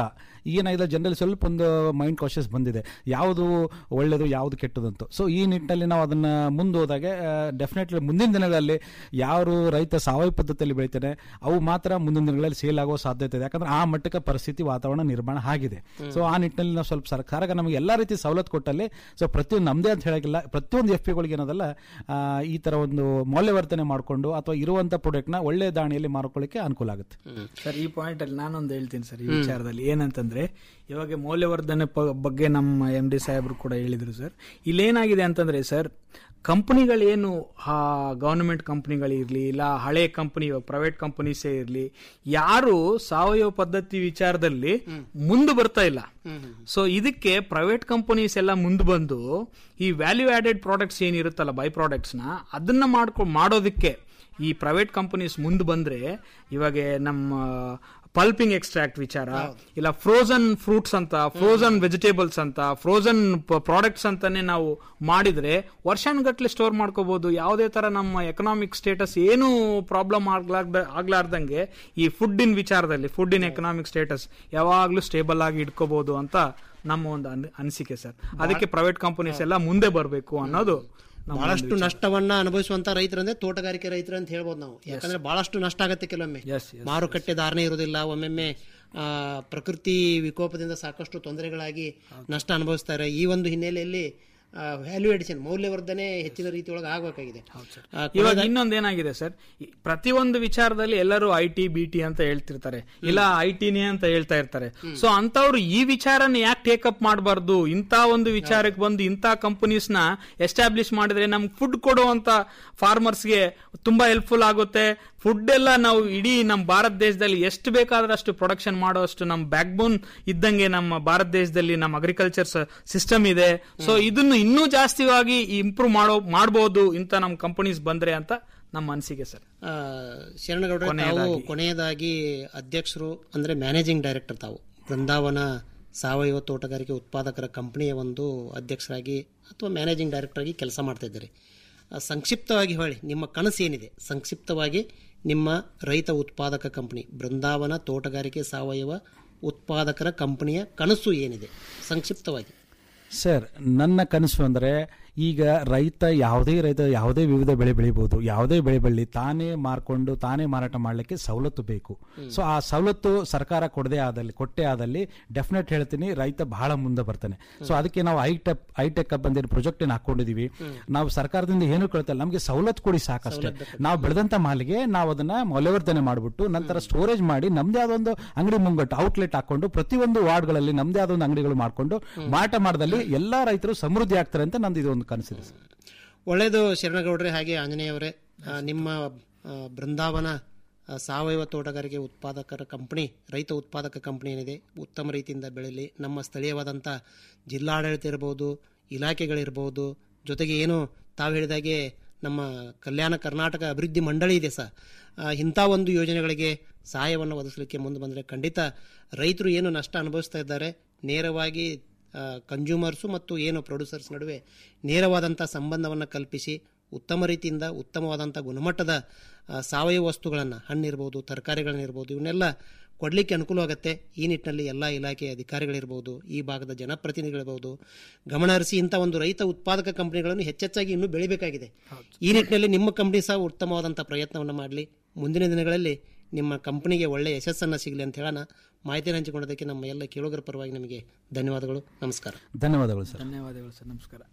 ಏನಾಗಿದೆ ಜನರಲ್ಲಿ ಸ್ವಲ್ಪ ಒಂದು ಮೈಂಡ್ ಕಾಶಸ್ ಬಂದಿದೆ ಯಾವುದು ಒಳ್ಳೆಯದು ಯಾವುದು ಕೆಟ್ಟದು ಅಂತ ಸೊ ಈ ನಿಟ್ಟಿನಲ್ಲಿ ನಾವು ಅದನ್ನ ಮುಂದೋದಾಗ ಡೆಫಿನೆಟ್ಲಿ ಮುಂದಿನ ದಿನಗಳಲ್ಲಿ ಯಾರು ರೈತ ಸಾವಯವ ಪದ್ಧತಿಯಲ್ಲಿ ಬೆಳಿತಾನೆ ಅವು ಮಾತ್ರ ಮುಂದಿನ ದಿನಗಳಲ್ಲಿ ಸೇಲ್ ಆಗೋ ಸಾಧ್ಯತೆ ಇದೆ ಯಾಕಂದ್ರೆ ಆ ಮಟ್ಟಕ್ಕೆ ಪರಿಸ್ಥಿತಿ ವಾತಾವರಣ ನಿರ್ಮಾಣ ಆಗಿದೆ ಸೊ ಆ ನಿಟ್ಟಿನಲ್ಲಿ ನಾವು ಸ್ವಲ್ಪ ಸರ್ಕಾರ ನಮಗೆ ಎಲ್ಲಾ ರೀತಿ ಸವಲತ್ತು ಕೊಟ್ಟಲ್ಲಿ ಸೊ ಪ್ರತಿಯೊಂದು ನಮ್ಮದೇ ಅಂತ ಹೇಳಕ್ಕಿಲ್ಲ ಪ್ರತಿಯೊಂದು ಎಫ್ ಪಿಗಳಿಗೆ ಏನದಲ್ಲ ಆ, ಈ ತರ ಒಂದು ಮೌಲ್ಯವರ್ಧನೆ ಮಾಡಿಕೊಂಡು ಅಥವಾ ಇರುವಂತ ಪ್ರಾಡಕ್ಟ್ನ ಒಳ್ಳೆ ದಾಣಿಯಲ್ಲಿ ಮಾರ್ಕೊಳ್ಳಿಕ್ಕೆ ಅನುಕೂಲ ಆಗುತ್ತೆ ಸರ್ ಈ ಪಾಯಿಂಟ್ ಅಲ್ಲಿ ನಾನೊಂದು ಹೇಳ್ತೀನಿ ಸರ್ ಈ ವಿಚಾರದಲ್ಲಿ ಏನಂತಂದ್ರೆ ಇವಾಗ ಮೌಲ್ಯವರ್ಧನೆ ಪ- ಬಗ್ಗೆ ನಮ್ಮ ಎಂ ಡಿ ಸಾಹೇಬ್ರು ಕೂಡ ಹೇಳಿದ್ರು ಸರ್ ಇಲ್ಲೇನಾಗಿದೆ ಅಂತಂದ್ರೆ ಸರ್ ಕಂಪನಿಗಳೇನು ಆ ಗವರ್ನಮೆಂಟ್ ಕಂಪನಿಗಳಿರಲಿ ಇಲ್ಲ ಹಳೆ ಕಂಪನಿ ಪ್ರೈವೇಟ್ ಕಂಪನೀಸೇ ಇರಲಿ ಯಾರು ಸಾವಯವ ಪದ್ಧತಿ ವಿಚಾರದಲ್ಲಿ ಮುಂದೆ ಬರ್ತಾ ಇಲ್ಲ ಸೊ ಇದಕ್ಕೆ ಪ್ರೈವೇಟ್ ಕಂಪನೀಸ್ ಎಲ್ಲ ಮುಂದೆ ಬಂದು ಈ ವ್ಯಾಲ್ಯೂ ಆಡೆಡ್ ಪ್ರಾಡಕ್ಟ್ಸ್ ಏನಿರುತ್ತಲ್ಲ ಬೈ ಪ್ರಾಡಕ್ಟ್ಸ್ನ ಅದನ್ನ ಮಾಡ್ಕೊ ಮಾಡೋದಕ್ಕೆ ಈ ಪ್ರೈವೇಟ್ ಕಂಪನೀಸ್ ಮುಂದೆ ಬಂದ್ರೆ ಇವಾಗ ನಮ್ಮ ಪಲ್ಪಿಂಗ್ ಎಕ್ಸ್ಟ್ರಾಕ್ಟ್ ವಿಚಾರ ಇಲ್ಲ ಫ್ರೋಸನ್ ಫ್ರೂಟ್ಸ್ ಅಂತ ಫ್ರೋಸನ್ ವೆಜಿಟೇಬಲ್ಸ್ ಅಂತ ಫ್ರೋಸನ್ ಪ್ರಾಡಕ್ಟ್ಸ್ ಅಂತಾನೆ ನಾವು ಮಾಡಿದ್ರೆ ವರ್ಷಾನುಗಟ್ಲೆ ಸ್ಟೋರ್ ಮಾಡ್ಕೋಬಹುದು ಯಾವುದೇ ತರ ನಮ್ಮ ಎಕನಾಮಿಕ್ ಸ್ಟೇಟಸ್ ಏನು ಪ್ರಾಬ್ಲಮ್ ಆಗ್ಲಾರ್ದ ಆಗ್ಲಾರ್ದಂಗೆ ಈ ಫುಡ್ ಇನ್ ವಿಚಾರದಲ್ಲಿ ಫುಡ್ ಇನ್ ಎಕನಾಮಿಕ್ ಸ್ಟೇಟಸ್ ಯಾವಾಗ್ಲೂ ಸ್ಟೇಬಲ್ ಆಗಿ ಇಟ್ಕೋಬಹುದು ಅಂತ ನಮ್ಮ ಒಂದು ಅನ್- ಅನಿಸಿಕೆ ಸರ್ ಅದಕ್ಕೆ ಪ್ರೈವೇಟ್ ಕಂಪನೀಸ್ ಎಲ್ಲ ಮುಂದೆ ಬರಬೇಕು ಅನ್ನೋದು ನಮ್ಮ ಒಂದು ಬಹಳಷ್ಟು ವಿಚಾರ. ನಷ್ಟವನ್ನ ಅನುಭವಿಸುವಂತ ರೈತರಂದ್ರೆ ತೋಟಗಾರಿಕೆ ರೈತರು ಅಂತ ಹೇಳ್ಬೋದು ನಾವು ಯಾಕಂದ್ರೆ ಬಹಳಷ್ಟು ನಷ್ಟ ಆಗತ್ತೆ ಕೆಲವೊಮ್ಮೆ Yes, yes, ಮಾರುಕಟ್ಟೆ ಧಾರಣೆ ಇರೋದಿಲ್ಲ ಒಮ್ಮೊಮ್ಮೆ ಆ, ಪ್ರಕೃತಿ ವಿಕೋಪದಿಂದ ಸಾಕಷ್ಟು ತೊಂದರೆಗಳಾಗಿ ನಷ್ಟ ಅನುಭವಿಸ್ತಾರೆ ಈ ಒಂದು ಹಿನ್ನೆಲೆಯಲ್ಲಿ ವ್ಯಾಲ್ಯೂ ಎಡಿಷನ್ ಮೌಲ್ಯವರ್ಧನೆ ಹೆಚ್ಚಿನ ರೀತಿಯೊಳಗೆ ಆಗಬೇಕಾಗಿದೆ ಆ, ಇವಾಗ ಕೊನೆಯದಾಗಿ- ಇನ್ನೊಂದು ಏನಾಗಿದೆ ಸರ್ ಈ ಪ್ರತಿಯೊಂದು ವಿಚಾರದಲ್ಲಿ ಎಲ್ಲರೂ ಐ ಟಿ ಬಿ ಟಿ ಅಂತ ಹೇಳ್ತಿರ್ತಾರೆ ಇಲ್ಲ ಐ ಟಿನೇ ಅಂತ ಹೇಳ್ತಾ ಇರ್ತಾರೆ ಸೊ ಅಂತವ್ರು ಈ ವಿಚಾರನ ಯಾಕೆ ಟೇಕಪ್ ಮಾಡಬಾರ್ದು ಇಂಥ ಒಂದು ವಿಚಾರಕ್ಕೆ ಬಂದು ಇಂಥ ಕಂಪನೀಸ್ ನ ಎಸ್ಟಾಬ್ಲಿಷ್ ಮಾಡಿದ್ರೆ ನಮ್ಗೆ ಫುಡ್ ಕೊಡುವಂತ ಫಾರ್ಮರ್ಸ್ಗೆ ತುಂಬಾ ಹೆಲ್ಪ್ಫುಲ್ ಆಗುತ್ತೆ ಫುಡ್ ಎಲ್ಲ ನಾವು ಇಡೀ ನಮ್ಮ ಭಾರತ ದೇಶದಲ್ಲಿ ಎಷ್ಟು ಬೇಕಾದ್ರೆ ಅಷ್ಟು ಪ್ರೊಡಕ್ಷನ್ ಮಾಡೋಷ್ಟು ನಮ್ಮ ಬ್ಯಾಕ್ ಬೋನ್ ಇದ್ದಂಗೆ ನಮ್ಮ ಭಾರತ ದೇಶದಲ್ಲಿ ನಮ್ಮ ಅಗ್ರಿಕಲ್ಚರ್ ಸಿಸ್ಟಮ್ ಇದೆ ಸೊ ಇದನ್ನು ಇನ್ನೂ ಜಾಸ್ತಿಯಾಗಿ ಇಂಪ್ರೂವ್ ಮಾಡೋ ಮಾಡಬಹುದು ಇಂಥ ನಮ್ಮ ಕಂಪನೀಸ್ ಬಂದ್ರೆ ಅಂತ ನಮ್ಮ ಅನಿಸಿಕೆ ಸರ್ ಆ, ಶರಣಗೌಡ್ರೆ ತಾವು ಕೊನೆಯದಾಗಿ. ಕೊನೆಯದಾಗಿ ಅಧ್ಯಕ್ಷರು ಅಂದ್ರೆ ಮ್ಯಾನೇಜಿಂಗ್ ಡೈರೆಕ್ಟರ್ ತಾವು ಬೃಂದಾವನ ಸಾವಯವ ತೋಟಗಾರಿಕೆ ಉತ್ಪಾದಕರ ಕಂಪನಿಯ ಒಂದು ಅಧ್ಯಕ್ಷರಾಗಿ ಅಥವಾ ಮ್ಯಾನೇಜಿಂಗ್ ಡೈರೆಕ್ಟರ್ ಆಗಿ ಕೆಲಸ ಮಾಡ್ತಾ ಇದ್ದಾರೆ ಆ, ಸಂಕ್ಷಿಪ್ತವಾಗಿ ಹೇಳಿ ನಿಮ್ಮ ಕನಸು ಏನಿದೆ ಸಂಕ್ಷಿಪ್ತವಾಗಿ ನಿಮ್ಮ ರೈತ ಉತ್ಪಾದಕ ಕಂಪನಿ ಬೃಂದಾವನ ತೋಟಗಾರಿಕೆ ಸಾವಯವ ಉತ್ಪಾದಕರ ಕಂಪನಿಯ ಕನಸು ಏನಿದೆ ಸಂಕ್ಷಿಪ್ತವಾಗಿ ಸರ್ ನನ್ನ ಕನಸು ಅಂದರೆ ಈಗ ರೈತ ಯಾವುದೇ ರೈತ ಯಾವುದೇ ವಿವಿಧ ಬೆಳೆ ಬೆಳಿಬಹುದು ಯಾವುದೇ ಬೆಳೆ ಬೆಳಿ ತಾನೇ ಮಾರ್ಕೊಂಡು ತಾನೇ ಮಾರಾಟ ಮಾಡಲಿಕ್ಕೆ ಸವಲತ್ತು ಬೇಕು ಸೊ ಆ ಸವಲತ್ತು ಸರ್ಕಾರ ಕೊಡದೆ ಆದಲ್ಲಿ ಕೊಟ್ಟೆ ಆದಲ್ಲಿ ಡೆಫಿನೆಟ್ ಹೇಳ್ತೀನಿ ರೈತ ಬಹಳ ಮುಂದೆ ಬರ್ತಾನೆ ಸೊ ಅದಕ್ಕೆ ನಾವು ಐಟೆಕ್ ಐಟೆಕ್ ಬಂದಿರೋ ಪ್ರಾಜೆಕ್ಟ್ ಏನು ಹಾಕೊಂಡಿದೀವಿ ನಾವು ಸರ್ಕಾರದಿಂದ ಏನು ಕೇಳ್ತಲ್ಲ ನಮಗೆ ಸವಲತ್ತು ಕೊಡಿ ಸಾಕಷ್ಟೇ ನಾವು ಬೆಳೆದಂತ ಮಾಲಿಗೆ ನಾವು ಅದನ್ನ ಮೌಲ್ಯವರ್ಧನೆ ಮಾಡಿಬಿಟ್ಟು ನಂತರ ಸ್ಟೋರೇಜ್ ಮಾಡಿ ನಮ್ದೇ ಆದೊಂದು ಅಂಗಡಿ ಮುಂಗಟ್ಟು ಔಟ್ಲೆಟ್ ಹಾಕೊಂಡು ಪ್ರತಿಯೊಂದು ವಾರ್ಡ್ಗಳಲ್ಲಿ ನಮ್ದೇ ಆದೊಂದು ಅಂಗಡಿಗಳು ಮಾಡ್ಕೊಂಡು ಮಾರಾಟ ಮಾಡದಲ್ಲಿ ಎಲ್ಲಾ ರೈತರು ಸಮೃದ್ಧಿ ಆಗ್ತಾರೆ ಅಂತ ನಂದು ಇದೊಂದು ಕನಸಿದೆ ಸರ್ ಒಳ್ಳೆಯದು ಶರಣಗೌಡ್ರೆ ಹಾಗೆ ಆಂಜನೇಯವರೇ ಆ, ನಿಮ್ಮ ಆ, ಬೃಂದಾವನ ಆ, ಸಾವಯವ ತೋಟಗಾರಿಕೆ ಉತ್ಪಾದಕರ ಕಂಪನಿ ರೈತ ಉತ್ಪಾದಕ ಕಂಪನಿ ಏನಿದೆ ಉತ್ತಮ ರೀತಿಯಿಂದ ಬೆಳೀಲಿ ನಮ್ಮ ಸ್ಥಳೀಯವಾದಂಥ ಜಿಲ್ಲಾಡಳಿತ ಇರ್ಬೋದು ಇಲಾಖೆಗಳಿರ್ಬೋದು ಜೊತೆಗೆ ಏನು ತಾವು ಹೇಳಿದಾಗೆ ನಮ್ಮ ಕಲ್ಯಾಣ ಕರ್ನಾಟಕ ಅಭಿವೃದ್ಧಿ ಮಂಡಳಿ ಇದೆ ಸಹ ಆ, ಇಂಥ ಒಂದು ಯೋಜನೆಗಳಿಗೆ ಸಹಾಯವನ್ನು ಒದಗಿಸಲಿಕ್ಕೆ ಮುಂದೆ ಬಂದರೆ ಖಂಡಿತ ರೈತರು ಏನು ನಷ್ಟ ಅನುಭವಿಸ್ತಾ ಇದ್ದಾರೆ ನೇರವಾಗಿ ಕನ್ಸ್ಯೂಮರ್ಸು ಮತ್ತು ಏನು ಪ್ರೊಡ್ಯೂಸರ್ಸ್ ನಡುವೆ ನೇರವಾದಂಥ ಸಂಬಂಧವನ್ನು ಕಲ್ಪಿಸಿ ಉತ್ತಮ ರೀತಿಯಿಂದ ಉತ್ತಮವಾದಂಥ ಗುಣಮಟ್ಟದ ಆ, ಸಾವಯವ ವಸ್ತುಗಳನ್ನು ಹಣ್ಣಿರ್ಬೋದು ತರಕಾರಿಗಳನ್ನಿರ್ಬೋದು ಇವನ್ನೆಲ್ಲ ಕೊಡಲಿಕ್ಕೆ ಅನುಕೂಲವಾಗುತ್ತೆ ಈ ನಿಟ್ಟಿನಲ್ಲಿ ಎಲ್ಲ ಇಲಾಖೆಯ ಅಧಿಕಾರಿಗಳಿರ್ಬೋದು ಈ ಭಾಗದ ಜನಪ್ರತಿನಿಧಿಗಳಿರ್ಬೋದು ಗಮನ ಹರಿಸಿ ಇಂಥ ಒಂದು ರೈತ ಉತ್ಪಾದಕ ಕಂಪನಿಗಳನ್ನು ಹೆಚ್ಚೆಚ್ಚಾಗಿ ಇನ್ನೂ ಬೆಳಿಬೇಕಾಗಿದೆ ಈ ನಿಟ್ಟಿನಲ್ಲಿ ನಿಮ್ಮ ಕಂಪನಿ ಸಹ ಉತ್ತಮವಾದಂಥ ಪ್ರಯತ್ನವನ್ನು ಮಾಡಲಿ ಮುಂದಿನ ದಿನಗಳಲ್ಲಿ ನಿಮ್ಮ ಕಂಪನಿಗೆ ಒಳ್ಳೆಯ ಯಶಸ್ಸನ್ನು ಸಿಗಲಿ ಅಂತ ಹೇಳೋಣ ಮಾಹಿತಿಯನ್ನು ಹಂಚಿಕೊಂಡದಕ್ಕೆ ನಮ್ಮ ಎಲ್ಲ ಕೇಳುಗರ ಪರವಾಗಿ ನಿಮಗೆ ಧನ್ಯವಾದಗಳು ನಮಸ್ಕಾರ ಧನ್ಯವಾದಗಳು ಸರ್ ಧನ್ಯವಾದಗಳು ಸರ್ ನಮಸ್ಕಾರ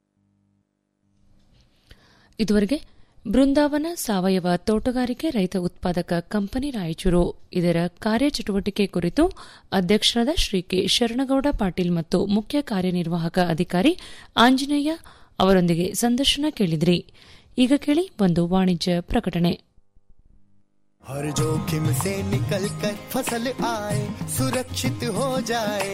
ಇದುವರೆಗೆ ಬೃಂದಾವನ ಸಾವಯವ ತೋಟಗಾರಿಕೆ ರೈತ ಉತ್ಪಾದಕ ಕಂಪನಿ ರಾಯಚೂರು ಇದರ ಕಾರ್ಯಚಟುವಟಿಕೆ ಕುರಿತು ಅಧ್ಯಕ್ಷರಾದ ಶ್ರೀ ಕೆ ಶರಣಗೌಡ ಪಾಟೀಲ್ ಮತ್ತು ಮುಖ್ಯ ಕಾರ್ಯನಿರ್ವಾಹಕ ಅಧಿಕಾರಿ ಆಂಜನೇಯ ಅವರೊಂದಿಗೆ ಸಂದರ್ಶನ ಕೇಳಿದ್ರಿ ಈಗ ಕೇಳಿ ಒಂದು ವಾಣಿಜ್ಯ ಪ್ರಕಟಣೆ हर जोखिम से निकल कर फसल आए सुरक्षित हो जाए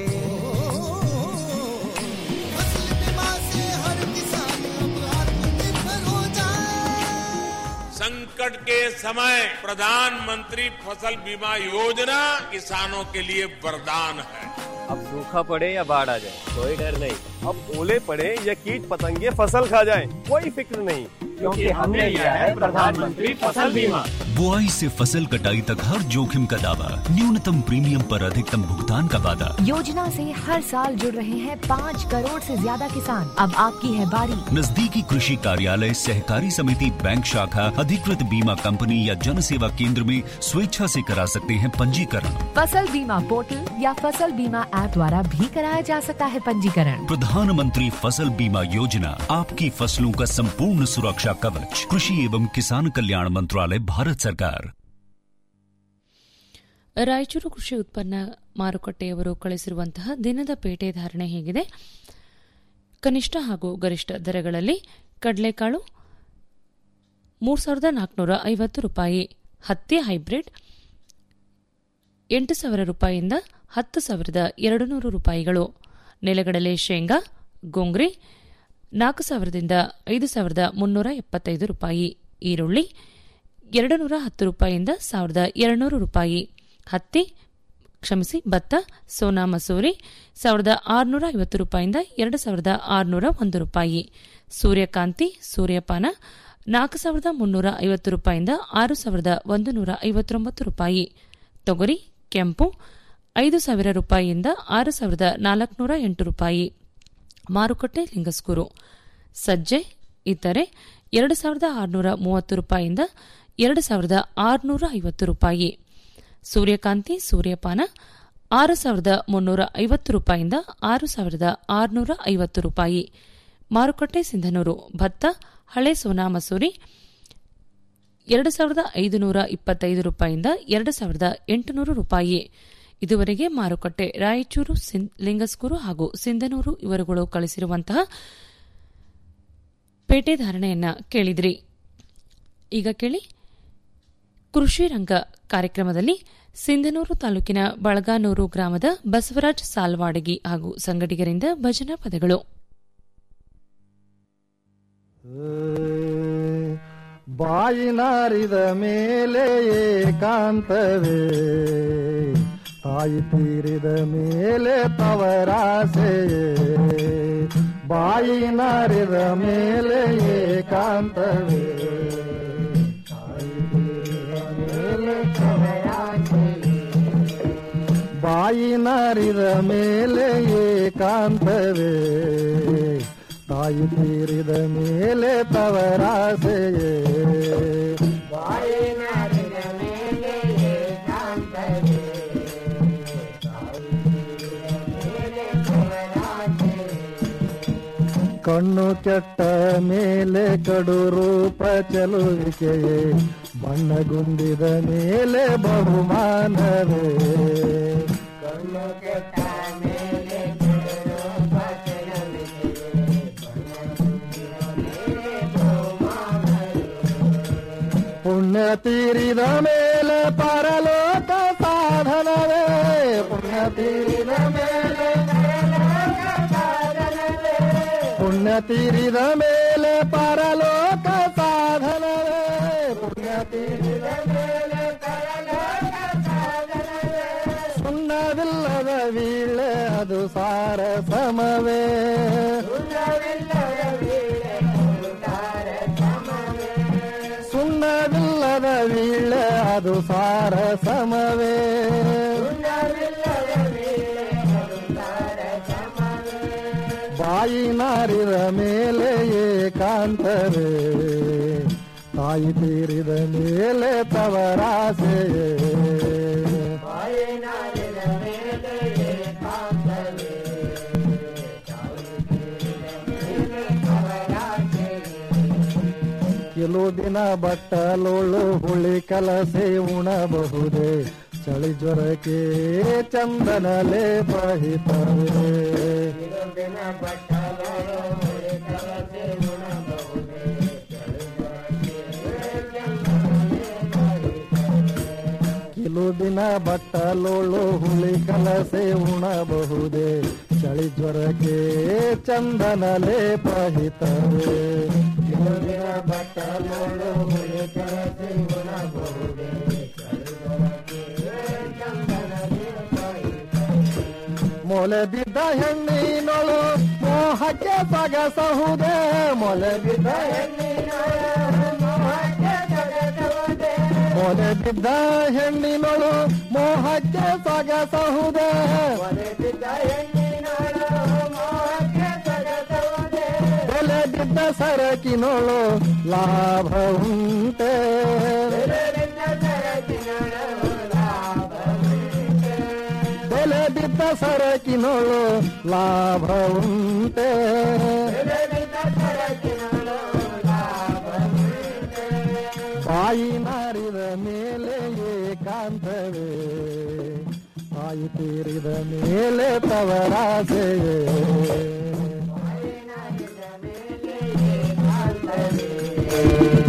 फसल बीमा से हर किसान अब आत्मनिर्भर हो जाए संकट के समय प्रधानमंत्री फसल बीमा योजना किसानों के लिए वरदान है अब सूखा पड़े या बाढ़ आ जाए कोई डर नहीं अब ओले पड़े या कीट पतंगे फसल खा जाए कोई फिक्र नहीं क्योंकि हमने लिया है प्रधानमंत्री फसल बीमा बुआई से फसल कटाई तक हर जोखिम का दावा न्यूनतम प्रीमियम पर अधिकतम भुगतान का वादा योजना से हर साल जुड़ रहे हैं पाँच करोड़ से ज्यादा किसान अब आपकी है बारी नजदीकी कृषि कार्यालय सहकारी समिति बैंक शाखा अधिकृत बीमा कंपनी या जन सेवा केंद्र में स्वेच्छा से करा सकते हैं पंजीकरण फसल बीमा पोर्टल या फसल बीमा ऐप द्वारा भी कराया जा सकता है पंजीकरण प्रधानमंत्री फसल बीमा योजना आपकी फसलों का संपूर्ण सुरक्षा कवच कृषि एवं किसान कल्याण मंत्रालय भारत सरकार ರಾಯಚೂರು ಕೃಷಿ ಉತ್ಪನ್ನ ಮಾರುಕಟ್ಟೆಯವರು ಕಳಿಸಿರುವಂತಹ ದಿನದ ಪೇಟೆ ಧಾರಣೆ ಹೇಗಿದೆ ಕನಿಷ್ಠ ಹಾಗೂ ಗರಿಷ್ಠ ದರಗಳಲ್ಲಿ ಕಡಲೆಕಾಳು ಮೂರು ಸಾವಿರದ ನಾಲ್ಕುನೂರ ಐವತ್ತು ರೂಪಾಯಿ ಹತ್ತಿ ಹೈಬ್ರಿಡ್ ಎಂಟು ಸಾವಿರ ರೂಪಾಯಿಯಿಂದ ಹತ್ತು ಸಾವಿರದ ಎರಡು ನೂರು ರೂಪಾಯಿಗಳು ನೆಲಗಡಲೆ ಶೇಂಗಾ ಗೋಂಗ್ರಿ ನಾಲ್ಕು ಸಾವಿರದಿಂದ ಐದು ಸಾವಿರದ ಮುನ್ನೂರ ಎಪ್ಪತ್ತೈದು ರೂಪಾಯಿ ಈರುಳ್ಳಿ ಎರಡು ನೂರ ಹತ್ತು ರೂಪಾಯಿಯಿಂದ ಸಾವಿರದ ಎರಡುನೂರು ರೂಪಾಯಿ ಹತ್ತಿ ಕ್ಷಮಿಸಿ ಭತ್ತ ಸೋನಾ ಮಸೂರಿ ಸಾವಿರದ ಆರುನೂರ ಐವತ್ತು ರೂಪಾಯಿಯಿಂದ ಎರಡು ಸಾವಿರದ ಆರುನೂರ ಒಂದು ರೂಪಾಯಿ ಸೂರ್ಯಕಾಂತಿ ಸೂರ್ಯಪಾನ ನಾಲ್ಕು ಸಾವಿರದ ಮುನ್ನೂರ ಐವತ್ತು ರೂಪಾಯಿಯಿಂದ ಆರು ಸಾವಿರದ ಒಂದು ನೂರ ಐವತ್ತೊಂಬತ್ತು ರೂಪಾಯಿ ತೊಗರಿ ಕೆಂಪು ಐದು ಸಾವಿರ ರೂಪಾಯಿಯಿಂದ ಆರು ಸಾವಿರದ ನಾಲ್ಕುನೂರ ಎಂಟು ರೂಪಾಯಿ ಮಾರುಕಟ್ಟೆ ಲಿಂಗಸ್ಕೂರು ಸಜ್ಜೆ ಇತರೆ ಎರಡು ಸಾವಿರದ ಆರುನೂರ ಮೂವತ್ತು ರೂಪಾಯಿಯಿಂದ ಎರಡು ಸಾವಿರದ ಆರುನೂರ ಐವತ್ತು ರೂಪಾಯಿ ಸೂರ್ಯಕಾಂತಿ ಸೂರ್ಯಪಾನ ಆರು ಸಾವಿರದ ಮುನ್ನೂರ ಐವತ್ತು ರೂಪಾಯಿಯಿಂದ ಆರು ಸಾವಿರದ ಆರುನೂರ ಐವತ್ತು ರೂಪಾಯಿ ಮಾರುಕಟ್ಟೆ ಸಿಂಧನೂರು ಭತ್ತ ಹಳೆ ಸೋನಾ ಮಸೂರಿ ಎರಡು ಸಾವಿರದ ಐದುನೂರ ಇಪ್ಪತ್ತೈದು ರೂಪಾಯಿಯಿಂದ ಎರಡು ಸಾವಿರದ ಎಂಟುನೂರು ರೂಪಾಯಿ ಇದುವರೆಗೆ ಮಾರುಕಟ್ಟೆ ರಾಯಚೂರು ಲಿಂಗಸ್ಕೂರು ಹಾಗೂ ಸಿಂಧನೂರು ಇವರುಗಳು ಕಳಿಸಿರುವಂತಹ ಪೇಟೆ ಧಾರಣೆಯನ್ನ ಕೇಳಿದ್ರಿ ಈಗ ಕೇಳಿ ಕೃಷಿ ರಂಗ ಕಾರ್ಯಕ್ರಮದಲ್ಲಿ ಸಿಂಧನೂರು ತಾಲೂಕಿನ ಬಳಗಾನೂರು ಗ್ರಾಮದ ಬಸವರಾಜ್ ಸಾಲ್ವಾಡಗಿ ಹಾಗೂ ಸಂಗಡಿಗರಿಂದ ಭಜನಾ ಪದಗಳು ಬಾಯಿನಾರಿದ ಮೇಲೆ ಏಕಾಂತವೇ ತಾಯಿ ತೀರಿದ ಮೇಲೆ ತವರಾಸೆಯೇ ಬಾಯಿನಾರಿದ ಮೇಲೆ ಏಕಾಂತವೇ ಬಾಯಿನಾರಿದ ಮೇಲೆ ಏಕಾಂತವೇ ತಾಯಿ ತೀರಿದ ಮೇಲೆ ತವರಾಸೆಯೇ ಕಣ್ಣು ಕೆಟ್ಟ ಮೇಲೆ ಕಡು ರೂಪ ಚಲುವಿಕೆಯೇ ಬಣ್ಣಗುಂದಿದ ಮೇಲೆ ಬಹುಮಾನವೇ ಕಣ್ಣು ಕೆಟ್ಟ ಮೇಲೆ ಪುಣ್ಯ ತೀರಿದ ಮೇಲೆ ಪರಲೋಕ ಸಾಧನವೇ ಪುಣ್ಯ ತೀರಿದ ಮೇಲೆ ಪುಣ್ಯ ತೀರಿದ ಮೇಲೆ ಪರಲೋಕ ಸಾಧನವೇ ಪುಣ್ಯ ತೀರಿದ ಮೇಲೆ ಸುಣ್ಣವಿಲ್ಲದ ವೀಳೆ ಅದು ಸಾರ ಸಮವೇ ಸುಣ್ಣವಿಲ್ಲದ ವೀಳೆ ಅದು ಸಾರ ಸಮವೇ ಬಾಯಿ ನಾರಿದ ಮೇಲೆ ಏಕಾಂತವೇ ತಾಯಿ ತೀರಿದ ಮೇಲೆ ತವರಾಸೆಯೇ ಕೆಲವು ದಿನ ಬಟ್ಟಲೋಳು ಹುಳಿ ಕಲಸೆ ಉಣಬಹುದೇ ಚಳಿ ಜ್ವರಕ್ಕೆ ಚಂದನ ಲೇಪ ಹಿತವೇ ಕೆಲವು ದಿನ ಬಟ್ಟಲೋಳು ಹುಳಿ ಕಲಸೆ ಉಣಬಹುದೇ ಚಳಿ ಜ್ವರಕ್ಕೆ ಚಂದನ ಲೇಪ ಹಿತವೇ ಕೆಲವು ದಿನ ಬಟ್ಟಲೋಳು ಹುಳಿ ಕಲಸೆ ಉಣಬಹುದೇ ಮೊಲೆ ಬಿದ್ದ ಹೆಣ್ಣಿನೊಳು ಮೋಹಕ್ಕೆ ಸಗಸಹುದೇ ಮೊಲೆ ಬಿದ್ದ ಹೆಣ್ಣಿನೊಳು ಮೊಲೆ ಬಿದ್ದ ಹೆಣ್ಣಿನೊಳು ಮೋಹಕ್ಕೆ ಸೊಗಸಹುದೆ ಬೆಲೆ ಬಿದ್ದ ಸರಕಿನೊಳು ಲಾಭ ಉಂಟೆ ಬೆಲೆ ಬಿದ್ದ ಸರಕಿನೊಳು ಲಾಭ ಉಂಟೆ ಬಾಯಿ ನಾರಿದ ಮೇಲೆ ಏಕಾಂತವೇ ಬಾಯಿ ತೀರಿದ ಮೇಲೆ ತವರಾಸೆಯೇ Thank you.